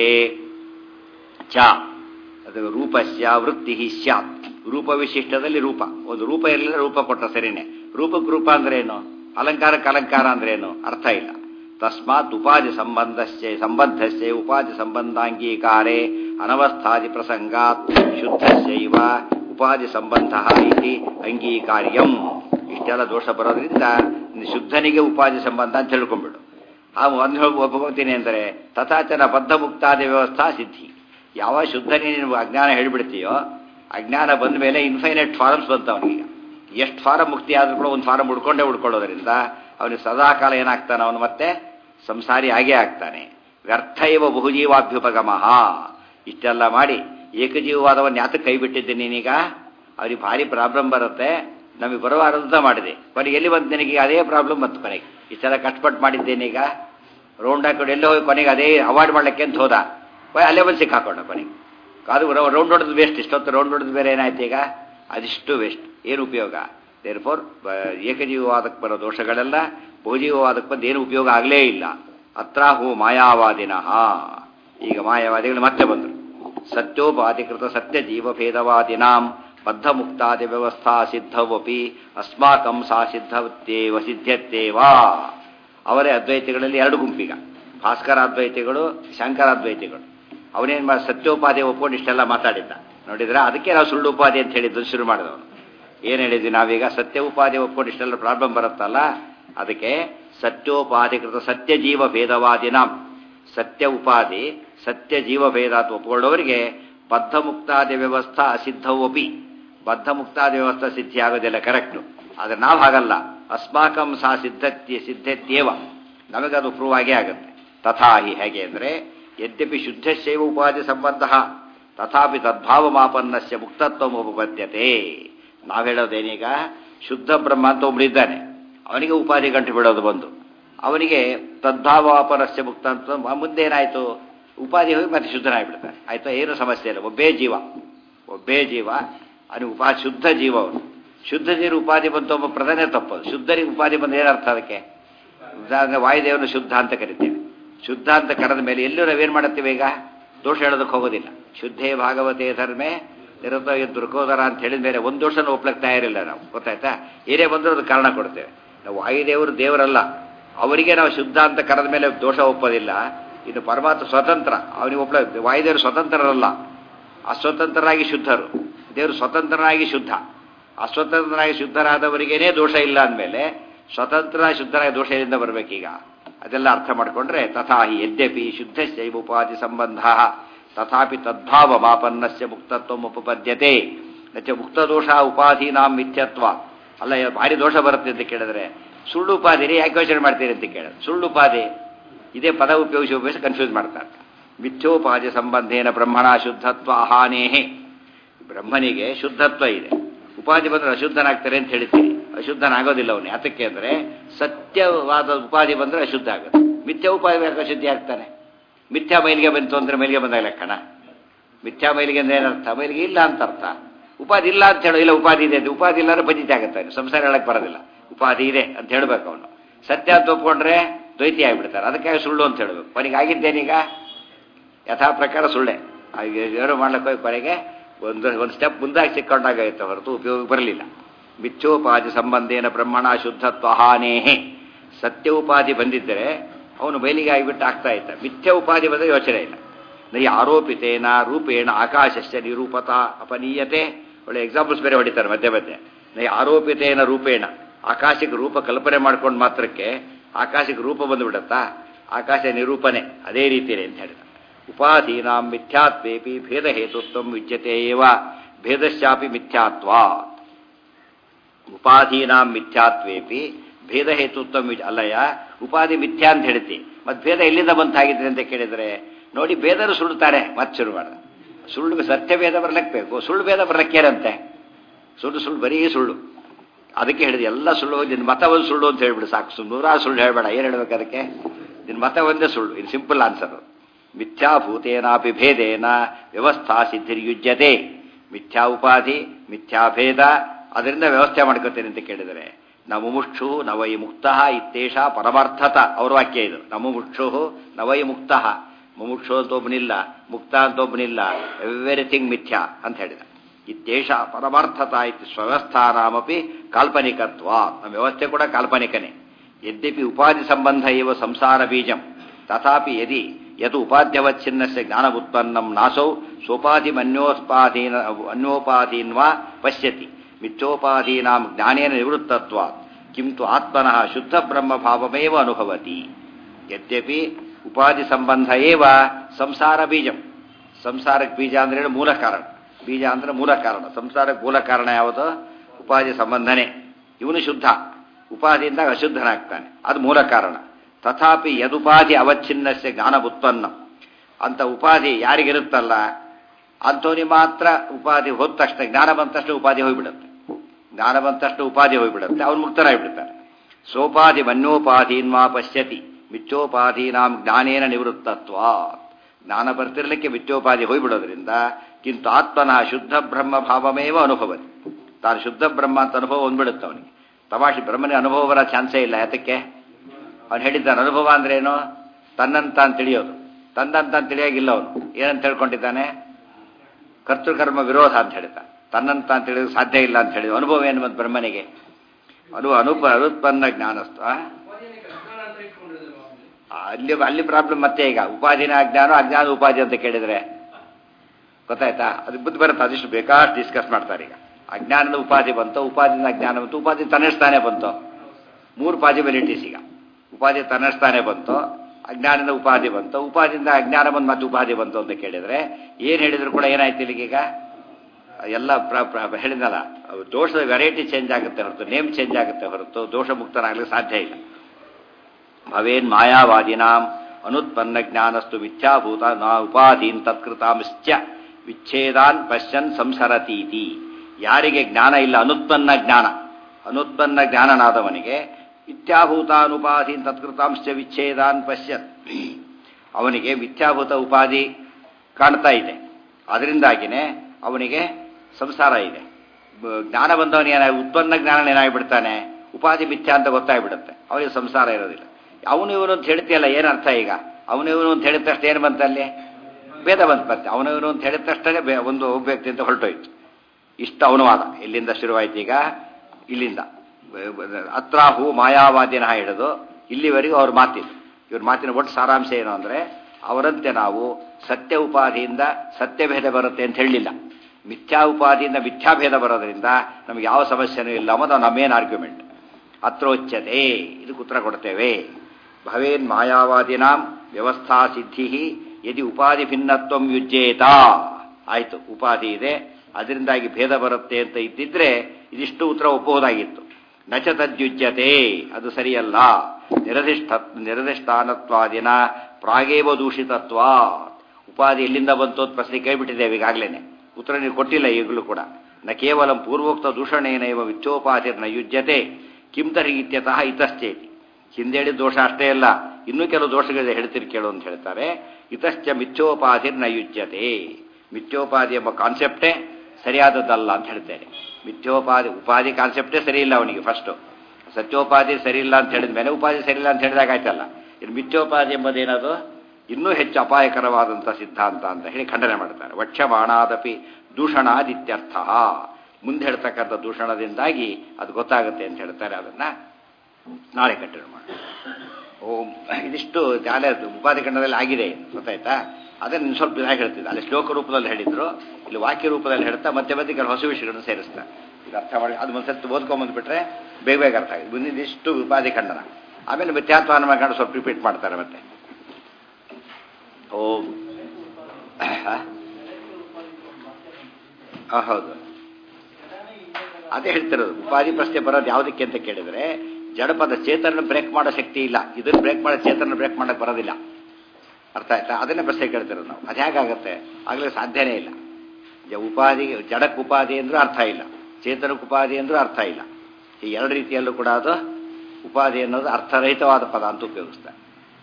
ಚ ಅದು ರೂಪಸ್ಯ ವೃತ್ತಿ ಸ್ಯಾತ್ ರೂಪ ವಿಶಿಷ್ಟದಲ್ಲಿ ರೂಪ ಒಂದು ರೂಪ ಇರಲಿಲ್ಲ ರೂಪ ಕೊಟ್ಟ ಸರಿನೇ ರೂಪಕ್ಕೆ ರೂಪ ಅಂದ್ರೆ ಏನು ಅಲಂಕಾರಕ್ಕೆ ಅಲಂಕಾರ ಅಂದ್ರೆ ಏನು ಅರ್ಥ ಇಲ್ಲ ತಸ್ಮಾತ್ ಉಪಾಧಿ ಸಂಬಂಧಸ್ಯ ಸಂಬಂಧಸ್ಯ ಉಪಾಧಿ ಸಂಬಂಧಾಂಗೀಕಾರೇ ಅನವಸ್ಥಾದಿ ಪ್ರಸಂಗಾತ್ ಶುದ್ಧಸ್ಯೈವ ಉಪಾಧಿ ಸಂಬಂಧ ಇತಿ ಅಂಗೀಕಾರ್ಯಂ ಇಷ್ಟೆಲ್ಲ ದೋಷ ಬರೋದ್ರಿಂದ ಶುದ್ಧನಿಗೆ ಉಪಾಧಿ ಸಂಬಂಧ ಅಂತ ತಿಳ್ಕೊಂಡ್ಬಿಡು ಆ ಒಂದು ಒಪ್ಕೋತೀನಿ ಅಂದರೆ ತಥಾಚನ ಬದ್ಧ ಮುಕ್ತಾದಿ ವ್ಯವಸ್ಥಾ ಸಿದ್ಧಿ ಯಾವ ಶುದ್ಧನೇ ನೀವು ಅಜ್ಞಾನ ಹೇಳಿಬಿಡ್ತೀಯೋ ಅಜ್ಞಾನ ಬಂದ ಮೇಲೆ ಇನ್ಫೈನೈಟ್ ಫಾರಮ್ಸ್ ಬಂತು ಅವನಿಗೆ ಎಷ್ಟು ಫಾರಮ್ ಮುಕ್ತಿ ಆದ್ರೂ ಕೂಡ ಒಂದು ಫಾರಮ್ ಹುಡ್ಕೊಂಡೇ ಹುಡ್ಕೊಳ್ಳೋದ್ರಿಂದ ಅವನಿಗೆ ಸದಾಕಾಲ ಏನಾಗ್ತಾನೆ ಅವನು ಮತ್ತೆ ಸಂಸಾರಿ ಆಗೇ ಆಗ್ತಾನೆ ವ್ಯರ್ಥ ಇವ ಬಹುಜೀವಾಭ್ಯುಪಗಮಃ ಇಷ್ಟೆಲ್ಲ ಮಾಡಿ ಏಕಜೀವವಾದವನ್ನು ಯಾತಕ್ಕೆ ಕೈ ಬಿಟ್ಟಿದ್ದೆ ನೀನೀಗ ಅವ್ರಿಗೆ ಭಾರಿ ಪ್ರಾಬ್ಲಮ್ ಬರುತ್ತೆ ನಮಗೆ ಬರಬಾರದು ಮಾಡಿದೆ ಕೊನೆಗೆ ಎಲ್ಲಿ ಬಂತು ನಿನಗೆ ಅದೇ ಪ್ರಾಬ್ಲಮ್ ಬಂತು ಕೊನೆಗೆ ಇಷ್ಟೆಲ್ಲ ಕಷ್ಟಪಟ್ಟು ಮಾಡಿದ್ದೇನೀಗ ರೌಂಡ್ ಹಾಕೊಂಡು ಎಲ್ಲೋ ಹೋಗಿ ಕೊನೆಗೆ ಅದೇ ಅವಾಯ್ಡ್ ಮಾಡ್ಲಿಕ್ಕೆ ಅಂತ ಹೋದ ಅಲ್ಲೇ ಬಂದು ಸಿಕ್ಕಾಕೊಂಡ ಕೊನೆಗೆ ಅದು ರೌಂಡ್ ಹೊಡೆದು ವೇಸ್ಟ್ ಇಷ್ಟೊತ್ತು ರೌಂಡ್ ಹೊಡೆದು ಬೇರೆ ಏನಾಯ್ತು ಈಗ ಅದಿಷ್ಟು ವೇಸ್ಟ್ ಏನು ಉಪಯೋಗ ದೇರ್ ಫೋರ್ ಏಕಜೀವವಾದಕ್ಕೆ ಬರೋ ದೋಷಗಳೆಲ್ಲ ಬಹುಜೀವವಾದಕ್ಕೆ ಬಂದು ಏನು ಉಪಯೋಗ ಆಗಲೇ ಇಲ್ಲ ಅತ್ರಾಹು ಮಾಯಾವಾದಿನಃ ಈಗ ಮಾಯಾವಾದಿಗಳು ಮತ್ತೆ ಬಂದರು ಸತ್ಯೋಪಾಧಿಕೃತ ಸತ್ಯ ಜೀವಭೇದವಾದಿನಾಂ ಬದ್ಧ ಮುಕ್ತಾದಿ ವ್ಯವಸ್ಥಾ ಸಿದ್ಧವಪಿ ಅಸ್ಮಾಕಂ ಸಾ ಸಿದ್ಧವತ್ತೇವ ಸಿದ್ಧತ್ತೇವಾ ಅವರೇ ಅದ್ವೈತಿಗಳಲ್ಲಿ ಎರಡು ಗುಂಪೀಗ ಭಾಸ್ಕರ ಅದ್ವೈತಿಗಳು ಶಂಕರಾದ್ವೈತಿಗಳು ಅವನೇನು ಮಾಡಿ ಸತ್ಯೋಪಾಧಿ ಒಪ್ಕೊಂಡು ಇಷ್ಟೆಲ್ಲ ಮಾತಾಡಿದ್ದ ನೋಡಿದ್ರೆ ಅದಕ್ಕೆ ನಾವು ಸುಳ್ಳು ಉಪಾಧಿ ಅಂತ ಹೇಳಿದ್ದು ಶುರು ಮಾಡಿದವನು ಏನು ಹೇಳಿದ್ವಿ ನಾವೀಗ ಸತ್ಯ ಉಪಾಧಿ ಒಪ್ಕೊಂಡು ಇಷ್ಟೆಲ್ಲ ಪ್ರಾಬ್ಲಮ್ ಬರುತ್ತಲ್ಲ ಅದಕ್ಕೆ ಸತ್ಯೋಪಾಧಿಕೃತ ಸತ್ಯ ಜೀವ ಭೇದವಾದಿನ ಸತ್ಯ ಉಪಾಧಿ ಸತ್ಯ ಜೀವ ಭೇದ ಅಂತ ಒಪ್ಪಿಕೊಳ್ಳೋರಿಗೆ ಬದ್ಧ ಮುಕ್ತಾದಿ ವ್ಯವಸ್ಥಾ ಅಸಿದ್ಧವಪಿ ಬದ್ಧ ಮುಕ್ತಾದಿ ವ್ಯವಸ್ಥಾ ಸಿದ್ಧಿ ಆಗೋದಿಲ್ಲ ಕರೆಕ್ಟು ಆದರೆ ನಾವು ಹಾಗಲ್ಲ ಅಸ್ಮಾಕಂ ಸಾ ಸಿದ್ಧತ್ಯ ಸಿದ್ಧತ್ಯೇವ ನಮಗದು ಪ್ರೂವ್ ಆಗೇ ಆಗುತ್ತೆ ತಥಾ ಹಿ ಹೇಗೆ ಅಂದರೆ ಯದ್ಯಪಿ ಶುದ್ಧಶೈವ ಉಪಾಧಿ ಸಂಬಂಧ ತಥಾಪಿ ತದ್ಭಾವ ಮಾಪನ್ನಸ್ಯ ಮುಕ್ತತ್ವ ಉಪಪದ್ಯತೆ ನಾವು ಹೇಳೋದೇನೀಗ ಶುದ್ಧ ಬ್ರಹ್ಮ ಅಂತ ಒಬ್ಬಳಿದ್ದಾನೆ ಅವನಿಗೆ ಉಪಾಧಿ ಗಂಟು ಬಿಡೋದು ಬಂದು ಅವನಿಗೆ ತದ್ಭಾವ ಮಾಪನಸ್ಯ ಮುಕ್ತ ಅಂತ ಮುಂದೆ ಏನಾಯಿತು ಉಪಾಧಿ ಹೋಗಿ ಮತ್ತೆ ಶುದ್ಧನಾಗಿಬಿಡ್ತಾನೆ ಆಯ್ತಾ ಏನು ಸಮಸ್ಯೆ ಇಲ್ಲ ಒಬ್ಬೇ ಜೀವ ಒಬ್ಬೇ ಜೀವ ಅವನಿಗೆ ಉಪಾ ಶುದ್ಧ ಜೀವ ಅವನು ಶುದ್ಧ ಜೀವ ಉಪಾಧಿ ಬಂತು ಒಬ್ಬ ಪ್ರಧಾನ ತಪ್ಪದು ಶುದ್ಧರಿಗೆ ಉಪಾಧಿ ಬಂದು ಏನರ್ಥ ಅದಕ್ಕೆ ಉದಾಹರಣೆ ವಾಯುದೇವನು ಶುದ್ಧ ಅಂತ ಕರಿತೇವೆ ಶುದ್ಧ ಅಂತ ಕರೆದ ಮೇಲೆ ಎಲ್ಲೂ ನಾವೇನು ಮಾಡುತ್ತೀವಿ ಈಗ ದೋಷ ಹೇಳೋದಕ್ಕೆ ಹೋಗೋದಿಲ್ಲ ಶುದ್ಧೇ ಭಾಗವತೆ ಧರ್ಮೆ ನಿರತ ದುರ್ಗೋದರ ಅಂತ ಹೇಳಿದ ಮೇಲೆ ಒಂದು ದೋಷನ ಒಪ್ಲಕ್ಕೆ ತಯಾರಿಲ್ಲ ನಾವು ಗೊತ್ತಾಯ್ತಾ ಏನೇ ಬಂದರೂ ಅದು ಕಾರಣ ಕೊಡ್ತೇವೆ ನಾವು ವಾಯುದೇವರು ದೇವರಲ್ಲ ಅವರಿಗೆ ನಾವು ಶುದ್ಧ ಅಂತ ಕರೆದ ಮೇಲೆ ದೋಷ ಒಪ್ಪೋದಿಲ್ಲ ಇದು ಪರಮಾತ್ಮ ಸ್ವತಂತ್ರ ಅವನಿಗೆ ಒಬ್ಬ ವಾಯುದೇವರು ಸ್ವತಂತ್ರರಲ್ಲ ಅಸ್ವತಂತ್ರರಾಗಿ ಶುದ್ಧರು ದೇವರು ಸ್ವತಂತ್ರನಾಗಿ ಶುದ್ಧ ಅಸ್ವತಂತ್ರನಾಗಿ ಶುದ್ಧರಾದವರಿಗೇನೇ ದೋಷ ಇಲ್ಲ ಅಂದಮೇಲೆ ಸ್ವತಂತ್ರ ಶುದ್ಧರಾಗಿ ದೋಷ ಎಲ್ಲಿಂದ ಬರಬೇಕೀಗ ಅದೆಲ್ಲ ಅರ್ಥ ಮಾಡಿಕೊಂಡ್ರೆ ತಥಾ ಹಿ ಯದ್ಯಪಿ ಶುದ್ಧಸ್ಯ ಉಪಾಧಿ ಸಂಬಂಧ ತಥಾಪಿ ತದ್ಭಾವ ಮಾಪನ್ನಸ್ಯ ಮುಕ್ತತ್ವ ಉಪಪದ್ಯತೆ ನಚ ಮುಕ್ತದೋಷ ಉಪಾಧೀನಾಂ ಮಿಥ್ಯತ್ವ ಅಲ್ಲ ಇದು ಭಾರಿ ದೋಷ ಬರುತ್ತೆ ಅಂತ ಕೇಳಿದ್ರೆ ಸುಳ್ಳು ಉಪಾಧಿ ರೀ ಯಾಕೆ ಯೋಚನೆ ಮಾಡ್ತೀರಿ ಅಂತ ಕೇಳಿದ್ರೆ ಸುಳ್ಳು ಉಪಾಧಿ ಇದೇ ಪದ ಉಪಯೋಗಿಸಿ ಉಪಯೋಗಿಸಿ ಕನ್ಫ್ಯೂಸ್ ಮಾಡ್ತಾರೆ ಮಿಥ್ಯೋಪಾಧಿ ಸಂಬಂಧೇನ ಬ್ರಹ್ಮಣ ಶುದ್ಧತ್ವ ಅಹಾನೇಹೆ ಬ್ರಹ್ಮನಿಗೆ ಶುದ್ಧತ್ವ ಇದೆ ಉಪಾಧಿ ಬಂದ್ರೆ ಅಶುದ್ಧನಾಗ್ತಾರೆ ಅಂತ ಹೇಳ್ತೀರಿ ಅಶುದ್ಧನಾಗೋದಿಲ್ಲ ಅವನು ಯಾತಕ್ಕೆ ಅಂದರೆ ಸತ್ಯವಾದ ಉಪಾಧಿ ಬಂದರೆ ಅಶುದ್ಧ ಆಗುತ್ತೆ ಮಿಥ್ಯ ಉಪಾಧಿ ಯಾಕೆ ಅಶುದ್ಧಿ ಆಗ್ತಾನೆ ಮಿಥ್ಯಾ ಮೈಲಿಗೆ ಬಂತು ಅಂದ್ರೆ ಮೈಲಿಗೆ ಬಂದಾಗ ಲೆಕ್ಕಣ ಮಿಥ್ಯಾ ಮೈಲಿಗೆ ಅಂದ್ರೆ ಏನರ್ಥ ಮೈಲಿಗೆ ಇಲ್ಲ ಅಂತ ಅರ್ಥ ಉಪಾಧಿ ಇಲ್ಲ ಅಂತ ಹೇಳೋ ಇಲ್ಲ ಉಪಾಧಿ ಇದೆ ಅಂತ ಉಪಾಧಿ ಇಲ್ಲ ಅಂದ್ರೆ ಬಜಿತೆ ಆಗುತ್ತೆ ಅವ್ನು. ಸಂಸಾರ ಹೇಳಕ್ ಬರೋದಿಲ್ಲ ಉಪಾಧಿ ಇದೆ ಅಂತ ಹೇಳ್ಬೇಕು ಅವನು ಸತ್ಯ ಅಂತ ಒಪ್ಕೊಂಡ್ರೆ ದ್ವೈತಿ ಆಗಿಬಿಡ್ತಾರೆ ಅದಕ್ಕಾಗಿ ಸುಳ್ಳು ಅಂತ ಹೇಳ್ಬೇಕು ಕೊನೆಗೆ ಆಗಿದ್ದೇನೀಗ ಯಥಾ ಪ್ರಕಾರ ಸುಳ್ಳೆ ಏನು ಮಾಡ್ಲಿಕ್ಕೆ ಹೋಗಿ ಕೊನೆಗೆ ಒಂದು ಒಂದು ಸ್ಟೆಪ್ ಮುಂದಾಗಿ ಸಿಕ್ಕೊಂಡಾಗೈತೆ ಹೊರತು ಉಪಯೋಗ ಬರಲಿಲ್ಲ ಮಿಥ್ಯೋಪಾಧಿ ಸಂಬಂಧೇನ ಬ್ರಹ್ಮಣ ಶುದ್ಧತ್ವ ಹಾನೇಹೆ ಸತ್ಯ ಉಪಾಧಿ ಬಂದಿದ್ದರೆ ಅವನು ಬಯಲಿಗೆ ಆಗಿಬಿಟ್ಟು ಆಗ್ತಾ ಇದ್ದ ಮಿಥ್ಯ ಉಪಾಧಿ ಬಂದರೆ ಯೋಚನೆ ಇಲ್ಲ ನೈ ಆರೋಪಿತೇನ ರೂಪೇಣ ಆಕಾಶಸ್ಯ ನಿರೂಪತ ಅಪನೀಯತೆ ಒಳ್ಳೆ ಎಕ್ಸಾಂಪಲ್ಸ್ ಬೇರೆ ಹೊಡಿತಾರೆ ಮಧ್ಯೆ ಮಧ್ಯೆ ನೈ ಆರೋಪಿತೇನ ರೂಪೇಣ ಆಕಾಶಕ್ಕೆ ರೂಪ ಕಲ್ಪನೆ ಮಾಡ್ಕೊಂಡು ಮಾತ್ರಕ್ಕೆ ಆಕಾಶಕ್ಕೆ ರೂಪ ಬಂದುಬಿಡತ್ತಾ ಆಕಾಶ ನಿರೂಪಣೆ ಅದೇ ರೀತಿಯಲ್ಲಿ ಅಂತ ಹೇಳಿದ ಉಪಾಧೀನಾಂ ಮಿಥ್ಯಾತ್ವೇಪಿ ಭೇದ ಹೇತುತ್ವ ವಿದ್ಯತೆ ಏವ ಭೇದಶ್ಚಾಪಿ ಮಿಥ್ಯಾತ್ವಾ ಉಪಾಧೀನಾಂ ಮಿಥ್ಯಾತ್ವೇಪಿ ಭೇದ ಹೇತುತ್ವ ಅಲ್ಲಯ್ಯ ಉಪಾಧಿ ಮಿಥ್ಯಾ ಅಂತ ಹೇಳ್ತಿ ಮತ್ತೆ ಭೇದ ಎಲ್ಲಿಂದ ಬಂತಾಗಿದ್ರೆ ಅಂತ ಕೇಳಿದರೆ ನೋಡಿ ಭೇದರು ಸುಳ್ಳುತ್ತಾರೆ ಮತ್ತೆ ಶುರು ಮಾಡ ಸುಳ್ಳು ಸತ್ಯ ಭೇದ ಬರ್ಲಕ್ಕೆ ಬೇಕು ಸುಳ್ಳು ಭೇದ ಬರ್ಲಕ್ಕೇನಂತೆ ಸುಳ್ಳು ಸುಳ್ಳು ಬರೀ ಸುಳ್ಳು ಅದಕ್ಕೆ ಹೇಳಿದೆ ಎಲ್ಲ ಸುಳ್ಳು ನಿನ್ನ ಮತ ಒಂದು ಸುಳ್ಳು ಅಂತ ಹೇಳ್ಬಿಡು ಸಾಕು ಸು- ನೂರಾರು ಸುಳ್ಳು ಹೇಳ್ಬೇಡ ಏನು ಹೇಳ್ಬೇಕು ಅದಕ್ಕೆ ನಿನ್ನ ಮತ ಒಂದೇ ಸುಳ್ಳು ಇದು ಸಿಂಪಲ್ ಆನ್ಸರ್ ಮಿಥ್ಯಾಭೂತೇನಾಪಿ ಭೇದೇನ ವ್ಯವಸ್ಥಾ ಸಿದ್ಧಿರ್ಯುಜ್ಯತೆ ಮಿಥ್ಯಾ ಉಪಾಧಿ ಮಿಥ್ಯಾಭೇದ ಅದರಿಂದ ವ್ಯವಸ್ಥೆ ಮಾಡ್ಕೋತೇನೆ ಅಂತ ಕೇಳಿದರೆ ನಮುಮುಕ್ಷು ನವೈ ಮುಕ್ತ ಇತ್ತೇಷ ಪರಮಾರ್ಥತ ಅವ್ರ ವಾಕ್ಯ ಇದು ನಮುಮುಕ್ಷು ನವೈ ಮುಕ್ತ ಮುಮುಕ್ಷು ಅಂತ ಒಬ್ಬನಿಲ್ಲ ಮುಕ್ತ ಅಂತ ಒಬ್ಬನಿಲ್ಲ ಎವ್ರಿಥಿಂಗ್ ಮಿಥ್ಯಾ ಅಂತ ಹೇಳಿದ ಇತ್ತೇಷ ಪರಮಾರ್ಥತ ಇತಿ ಸ್ವವ್ಯಸ್ಥಾನಾಮಪಿ ಕಾಲ್ಪನಿಕತ್ವ ನಮ್ಮ ವ್ಯವಸ್ಥೆ ಕೂಡ ಕಾಲ್ಪನಿಕನೇ ಯದ್ಯಪಿ ಉಪಾಧಿ ಸಂಬಂಧ ಇವ ಸಂಸಾರ ಬೀಜಂ ತಥಾಪಿ ಯದಿ ಯದು ಉಪಾಧ್ಯವಚ್ಛಿನ್ನಸ್ಯ ಜ್ಞಾನವುತ್ಪನ್ನಂ ನಾಸೌ ಸ್ವೋಪಾಧಿಮನ್ಯೋಪಾಧೀನ ಅನ್ಯೋಪಾಧೀನ್ವಾ ಪಶ್ಯತಿ ಮಿಥ್ಯೋಪಾಧೀನಾಂ ಜ್ಞಾನೇನ ನಿವೃತ್ತತ್ವ ಕಿಂತು ಆತ್ಮನಃ ಶುದ್ಧ ಬ್ರಹ್ಮಭಾವಮೇವ ಅನುಭವತಿ ಯದ್ಯಪಿ ಉಪಾಧಿ ಸಂಬಂಧ ಏವ ಸಂಸಾರ ಬೀಜಂ ಸಂಸಾರಕ್ಕೆ ಬೀಜ ಅಂದ್ರೆ ಏನು? ಮೂಲ ಕಾರಣ ಬೀಜ ಅಂದ್ರೆ ಮೂಲ ಕಾರಣ ಸಂಸಾರಕ್ಕೆ ಮೂಲ ಕಾರಣ ಯಾವುದು ಉಪಾಧಿ ಸಂಬಂಧನೇ ಇವನು ಶುದ್ಧ ಉಪಾಧಿಯಿಂದ ಅಶುದ್ಧನಾಗ್ತಾನೆ ಅದು ಮೂಲ ಕಾರಣ ತಥಾಪಿ ಯದುಪಾಧಿ ಅವಚ್ಛಿನ್ನಸ್ಯ ಜ್ಞಾನ ಉತ್ಪನ್ನ ಅಂತ ಉಪಾಧಿ ಯಾರಿಗಿರುತ್ತಲ್ಲ ಅಂಥವನಿಗೆ ಮಾತ್ರ ಉಪಾಧಿ ಹೋದ ತಕ್ಷಣ ಜ್ಞಾನ ಬಂದ ತಕ್ಷಣ ಉಪಾಧಿ ಹೋಗ್ಬಿಡುತ್ತೆ ಜ್ಞಾನ ಬಂದ ತಕ್ಷಣ ಉಪಾಧಿ ಹೋಗ್ಬಿಡುತ್ತೆ ಅವನು ಮುಕ್ತರಾಗ್ಬಿಡ್ತಾನೆ ಸೋಪಾಧಿ ಮನ್ಯೋಪಾಧೀನ್ವಾ ಪಶ್ಯತಿ ಮಿಥ್ಯೋಪಾಧೀನಾಂ ಜ್ಞಾನೇನ ನಿವೃತ್ತತ್ವ ಜ್ಞಾನ ಬರ್ತಿರ್ಲಿಕ್ಕೆ ಮಿಥ್ಯೋಪಾಧಿ ಹೋಗ್ಬಿಡೋದ್ರಿಂದ ಕಿಂತು ಆತ್ಮನಃ ಶುದ್ಧ ಬ್ರಹ್ಮ ಭಾವಮೇವ ಅನುಭವತಿ ತಾನು ಶುದ್ಧ ಬ್ರಹ್ಮ ಅಂತ ಅನುಭವ ಹೊಂದ್ಬಿಡುತ್ತೆ ಅವನಿಗೆ ತಮಾಷೆ ಬ್ರಹ್ಮನಿಗೆ ಅನುಭವ ಬರೋ ಚಾನ್ಸೇ ಇಲ್ಲ ಯಾತಕ್ಕೆ ಅವನು ಹೇಳಿದ್ದಾನೆ ಅನುಭವ ಅಂದ್ರೇನು ತನ್ನಂತ ಅಂತ ತಿಳಿಯೋದು ತನ್ನಂತ ಅಂತ ತಿಳಿಯಾಗಿಲ್ಲ ಅವನು ಏನಂತ ಹೇಳ್ಕೊಂಡಿದ್ದಾನೆ ಕರ್ತೃಕರ್ಮ ವಿರೋಧ ಅಂತ ಹೇಳ್ತಾನೆ ತನ್ನಂತ ಅಂತ ತಿಳಿಯೋದು ಸಾಧ್ಯ ಇಲ್ಲ ಅಂತ ಹೇಳಿದ ಅನುಭವ ಏನು ಮತ್ತು ಬ್ರಹ್ಮನಿಗೆ ಅನು ಅನುಪ ಅನುತ್ಪನ್ನ ಜ್ಞಾನಸ್ತು ಆ? ಅಲ್ಲಿ ಅಲ್ಲಿ ಪ್ರಾಬ್ಲಮ್ ಮತ್ತೆ ಈಗ ಉಪಾಧಿನ ಅಜ್ಞಾನ ಅಜ್ಞಾನ ಉಪಾಧಿ ಅಂತ ಕೇಳಿದ್ರೆ ಗೊತ್ತಾಯ್ತಾ ಅದು ಬುದ್ಧಿ ಬರುತ್ತೆ ಅದಿಷ್ಟು ಬೇಕಾಷ್ಟು ಡಿಸ್ಕಸ್ ಮಾಡ್ತಾರೆ ಈಗ ಅಜ್ಞಾನದ ಉಪಾಧಿ ಬಂತು ಉಪಾದಿಯಿಂದ ಅಜ್ಞಾನ ಬಂತು ಉಪಾಧಿ ತನ್ನಷ್ಟಾನೆ ಬಂತು ಮೂರು ಪಾಸಿಬಿಲಿಟೀಸ್ ಈಗ ಉಪಾಧಿ ತನ್ನಷ್ಟಾನೆ ಬಂತು ಅಜ್ಞಾನದ ಉಪಾಧಿ ಬಂತು ಉಪಾದಿಯಿಂದ ಅಜ್ಞಾನ ಬಂದು ಮತ್ತೆ ಉಪಾಧಿ ಬಂತು ಅಂತ ಕೇಳಿದ್ರೆ ಏನು ಹೇಳಿದ್ರು ಕೂಡ ಏನಾಯ್ತು ಇಲ್ಲಿಗೀಗ ಎಲ್ಲ ಪ್ರ ಪ್ರ- ಹೇಳಿದ್ನಲ್ಲ ಅವು ದೋಷದ ವೆರೈಟಿ ಚೇಂಜ್ ಆಗುತ್ತೆ ಹೊರತು ನೇಮ್ ಚೇಂಜ್ ಆಗುತ್ತೆ ಹೊರತು ದೋಷ ಮುಕ್ತರಾಗಲಿಕ್ಕೆ ಸಾಧ್ಯ ಇಲ್ಲ ಭವೇನ್ ಮಾಯಾವಾದಿನಾಂ ಅನುತ್ಪನ್ನ ಜ್ಞಾನಸ್ತು ಮಿಥ್ಯಾಭೂತ ನ ಉಪಾಧೀನ್ ತತ್ಕೃತಾಂಶ್ಚ ವಿಚ್ಛೇದಾನ್ ಪಶ್ಯನ್ ಸಂಸರತೀತಿ ಯಾರಿಗೆ ಜ್ಞಾನ ಇಲ್ಲ ಅನುತ್ಪನ್ನ ಜ್ಞಾನ ಅನುತ್ಪನ್ನ ಜ್ಞಾನನಾದವನಿಗೆ ಮಿಥ್ಯಾಭೂತಾನುಪಾಧೀನ್ ತತ್ಕೃತಾಂಶ್ಚ ವಿಚ್ಛೇದಾನ್ ಪಶ್ಯನ್ ಅವನಿಗೆ ಮಿಥ್ಯಾಭೂತ ಉಪಾಧಿ ಕಾಣ್ತಾ ಇದೆ ಅದರಿಂದಾಗಿನೇ ಅವನಿಗೆ ಸಂಸಾರ ಇದೆ ಬ- ಜ್ಞಾನ ಬಂದವನು ಏನಾಗಿ ಉತ್ಪನ್ನ ಜ್ಞಾನ ಏನಾಗಿಬಿಡ್ತಾನೆ ಉಪಾಧಿ ಮಿಥ್ಯಾ ಅಂತ ಗೊತ್ತಾಗ್ಬಿಡುತ್ತೆ ಅವನಿಗೆ ಸಂಸಾರ ಇರೋದಿಲ್ಲ ಅವನು ಇವನು ಅಂತ ಹೇಳ್ತೀಯಲ್ಲ ಏನರ್ಥ ಈಗ ಅವನು ಇವನು ಅಂತ ಹೇಳಿದ ತಕ್ಷಣ ಏನು ಬಂತಲ್ಲಿ ಭೇದ ಬಂತು ಮತ್ತೆ ಅವನು ಇವನು ಅಂತ ಹೇಳಿದ ತಕ್ಷಣ ಬೇ- ಒಂದು ಒಬ್ಬ ಅಂತ ಹೊರಟೋಯ್ತು ಇಷ್ಟು ಅವನುವಾದ ಇಲ್ಲಿಂದ ಶುರುವಾಯ್ತು ಈಗ ಇಲ್ಲಿಂದ ಬ- ಬ- ಅತ್ರಾಹು ಮಾಯಾವಾದಿನ ಹಿಡಿದು ಇಲ್ಲಿವರೆಗೂ ಅವ್ರ ಮಾತಿದ್ದು ಇವ್ರ ಮಾತಿನ ಒಟ್ಟು ಸಾರಾಂಶ ಏನು ಅಂದರೆ ಅವರಂತೆ ನಾವು ಸತ್ಯ ಉಪಾಧಿಯಿಂದ ಸತ್ಯಭೇದ ಬರುತ್ತೆ ಅಂತ ಹೇಳಲಿಲ್ಲ ಮಿಥ್ಯಾ ಉಪಾಧಿಯಿಂದ ಮಿಥ್ಯಾಭೇದ ಬರೋದ್ರಿಂದ ನಮಗೆ ಯಾವ ಸಮಸ್ಯೆನೂ ಇಲ್ಲ ಅನ್ನೋದು ನಮ್ಮ ಮೇನ್ ಆರ್ಗ್ಯುಮೆಂಟ್ ಅತ್ರೋಚ್ಯತೆ ಇದಕ್ಕೆ ಉತ್ತರ ಕೊಡ್ತೇವೆ ಭವೇನ್ ಮಾಯಾವಾದಿನಾಂ ವ್ಯವಸ್ಥಾ ಸಿದ್ಧಿ ಯದಿ ಉಪಾಧಿ ಭಿನ್ನತ್ವಂ ಯುಜ್ಯೇತ ಆಯಿತು ಉಪಾಧಿ ಇದೆ ಅದರಿಂದಾಗಿ ಭೇದ ಬರುತ್ತೆ ಅಂತ ಇದ್ದಿದ್ರೆ ಇದಿಷ್ಟು ಉತ್ತರ ಒಪ್ಪಬಹುದಾಗಿತ್ತು ನಚ ತದ್ಯುಜ್ಯತೆ ಅದು ಸರಿಯಲ್ಲ ನಿರದಿಷ್ಠ ನಿರದಿಷ್ಠಾನತ್ವಾದಿನ ಪ್ರಾಗೇವ ದೂಷಿತತ್ವ ಉಪಾಧಿ ಎಲ್ಲಿಂದ ಬಂತು ಅಂತ ಪ್ರಶ್ನೆ ಕೇಳ್ಬಿಟ್ಟಿದ್ದೇವೆ ಈಗಾಗಲೇ ಉತ್ತರ ನೀವು ಕೊಟ್ಟಿಲ್ಲ ಈಗಲೂ ಕೂಡ ನ ಕೇವಲ ಪೂರ್ವೋಕ್ತ ದೂಷಣೇನೈವ ವಿಚ್ಚೋಪಾಧಿರ್ನ ಯುಜ್ಯತೆ ಕಿಂ ತರ್ಹಿ ಇತ್ಯತಃ ಇತಶ್ಚೇತಿ ಹಿಂದೆ ಹೇಳಿದ ದೋಷ ಅಷ್ಟೇ ಅಲ್ಲ ಇನ್ನೂ ಕೆಲವು ದೋಷಗಳಿದೆ ಹೇಳ್ತೀರಿ ಕೇಳು ಅಂತ ಹೇಳ್ತಾರೆ ಇತಶ್ಚ ಮಿಥ್ಯೋಪಾಧಿರ್ನ ಯುಜ್ಯತೆ ಮಿಥ್ಯೋಪಾಧಿ ಎಂಬ ಕಾನ್ಸೆಪ್ಟೇ ಸರಿಯಾದದ್ದಲ್ಲ ಅಂತ ಹೇಳ್ತೇನೆ ಮಿಥ್ಯೋಪಾಧಿ ಉಪಾಧಿ ಕಾನ್ಸೆಪ್ಟೇ ಸರಿ ಇಲ್ಲ ಅವನಿಗೆ ಫಸ್ಟು ಸತ್ಯೋಪಾಧಿ ಸರಿ ಇಲ್ಲ ಅಂತ ಹೇಳಿದ ಮೇಲೆ ಉಪಾಧಿ ಸರಿ ಇಲ್ಲ ಅಂತ ಹೇಳಿದಾಗ ಆಯ್ತಲ್ಲ ಇದು ಮಿಥ್ಯೋಪಾಧಿ ಎಂಬುದೇನದು ಇನ್ನೂ ಹೆಚ್ಚು ಅಪಾಯಕರವಾದಂಥ ಸಿದ್ಧಾಂತ ಅಂತ ಹೇಳಿ ಖಂಡನೆ ಮಾಡ್ತಾರೆ ವಕ್ಷಮಾಣಾದಪಿ ದೂಷಣಾದಿತ್ಯರ್ಥ ಮುಂದೆ ಹೇಳ್ತಕ್ಕಂಥ ದೂಷಣದಿಂದಾಗಿ ಅದು ಗೊತ್ತಾಗುತ್ತೆ ಅಂತ ಹೇಳ್ತಾರೆ ಅದನ್ನ ನಾಳೆ ಕಂಟಿನ್ಯೂ ಮಾಡಿ ಓಂ ಇದಿಷ್ಟು ಜಾಲೆ ಉಪಾಧಿ ಖಂಡದಲ್ಲಿ ಆಗಿದೆ ಗೊತ್ತಾಯ್ತಾ ಅದನ್ನು ಇನ್ನು ಸ್ವಲ್ಪ ಇದಾಗಿ ಹೇಳ್ತಿದ್ದೆ ಅಲ್ಲಿ ಶ್ಲೋಕ ರೂಪದಲ್ಲಿ ಹೇಳಿದ್ರು ಇಲ್ಲಿ ವಾಕ್ಯ ರೂಪದಲ್ಲಿ ಹೇಳ್ತಾ ಮತ್ತೆ ಮತ್ತೆ ಕೆಲವು ಹೊಸ ವಿಷಯಗಳನ್ನು ಸೇರಿಸ್ತಾರೆ ಇದು ಅರ್ಥ ಮಾಡಿ ಅದು ಒಂದ್ಸತಿ ಓದ್ಕೊಂಬಂದ್ಬಿಟ್ರೆ ಬೇಗ ಬೇಗ ಅರ್ಥ ಆಗಿದೆ ಮುಂದಿಷ್ಟು ಉಪಾಧಿ ಖಂಡನ ಆಮೇಲೆ ಮಿಥ್ಯಾತ್ವಾನ ಕಂಡು ಸ್ವಲ್ಪ ರಿಪೀಟ್ ಮಾಡ್ತಾರೆ ಮತ್ತೆ ಓಂ ಹೌದು ಅದೇ ಹೇಳ್ತಿರೋದು ಉಪಾಧಿ ಪ್ರಶ್ನೆ ಬರೋದು ಯಾವುದಕ್ಕೆ ಅಂತ ಕೇಳಿದ್ರೆ ಜಡಪದ ಚೇತನ ಬ್ರೇಕ್ ಮಾಡೋ ಶಕ್ತಿ ಇಲ್ಲ ಇದನ್ನ ಬ್ರೇಕ್ ಮಾಡೋ ಚೇತನ ಬ್ರೇಕ್ ಮಾಡಕ್ಕೆ ಬರೋದಿಲ್ಲ ಅರ್ಥ ಆಯ್ತಾ ಅದನ್ನೇ ಪ್ರಶ್ನೆ ಕೇಳ್ತಿರೋದು ನಾವು ಅದು ಹೇಗಾಗತ್ತೆ ಆಗಲೇ ಸಾಧ್ಯನೇ ಇಲ್ಲ ಉಪಾಧಿ ಜಡಕ್ಕೆ ಉಪಾಧಿ ಅಂದ್ರೂ ಅರ್ಥ ಇಲ್ಲ ಚೇತನಕ್ಕೆ ಉಪಾಧಿ ಅಂದ್ರೂ ಅರ್ಥ ಇಲ್ಲ ಈ ಎರಡು ರೀತಿಯಲ್ಲೂ ಕೂಡ ಅದು ಉಪಾಧಿ ಅನ್ನೋದು ಅರ್ಥರಹಿತವಾದ ಪದ ಅಂತ ಉಪಯೋಗಿಸ್ತಾರೆ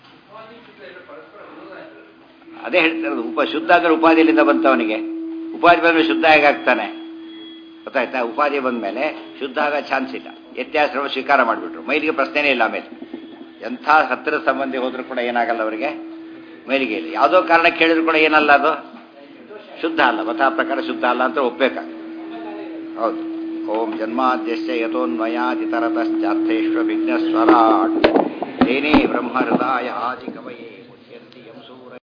ಅದೇ ಹೇಳ್ತಿರೋದು ಉಪ ಶುದ್ಧ ಅಂದ್ರೆ ಉಪಾಧಿಯಲ್ಲಿಂದ ಬಂತವನಿಗೆ ಉಪಾಧಿ ಬಂದ್ರೆ ಶುದ್ಧ ಹೇಗಾಗ್ತಾನೆ ಗೊತ್ತಾಯ್ತಾ ಉಪಾಧಿ ಬಂದ ಮೇಲೆ ಶುದ್ಧ ಆಗೋ ಚಾನ್ಸ್ ಇಲ್ಲ ವ್ಯತ್ಯಾಸ ಸ್ವೀಕಾರ ಮಾಡಿಬಿಟ್ರು ಮೈಲಿಗೆ ಪ್ರಶ್ನೆನೇ ಇಲ್ಲ ಆಮೇಲೆ ಎಂಥ ಹತ್ತಿರ ಸಂಬಂಧಿ ಹೋದ್ರೂ ಕೂಡ ಏನಾಗಲ್ಲ ಅವರಿಗೆ ಮೈಲಿಗೆ ಇಲ್ಲ ಯಾವುದೋ ಕಾರಣ ಕೇಳಿದ್ರು ಕೂಡ ಏನಲ್ಲ ಅದು ಶುದ್ಧ ಅಲ್ಲ ಮತ ಪ್ರಕಾರ ಶುದ್ಧ ಅಲ್ಲ ಅಂತ ಒಪ್ಬೇಕಾಗ ಹೌದು ಓಂ ಜನ್ಮಾದ್ಯಸ್ಯ ಯಥೋನ್ಮಯಾತಿತರತಶ್ಚಾರ್ಥೇಶ್ವ ವಿಘ್ನಸ್ವರಾಟ್ ತೇನೇ ಬ್ರಹ್ಮ ಹೃದಯ ಆದಿ ಕವಯೇ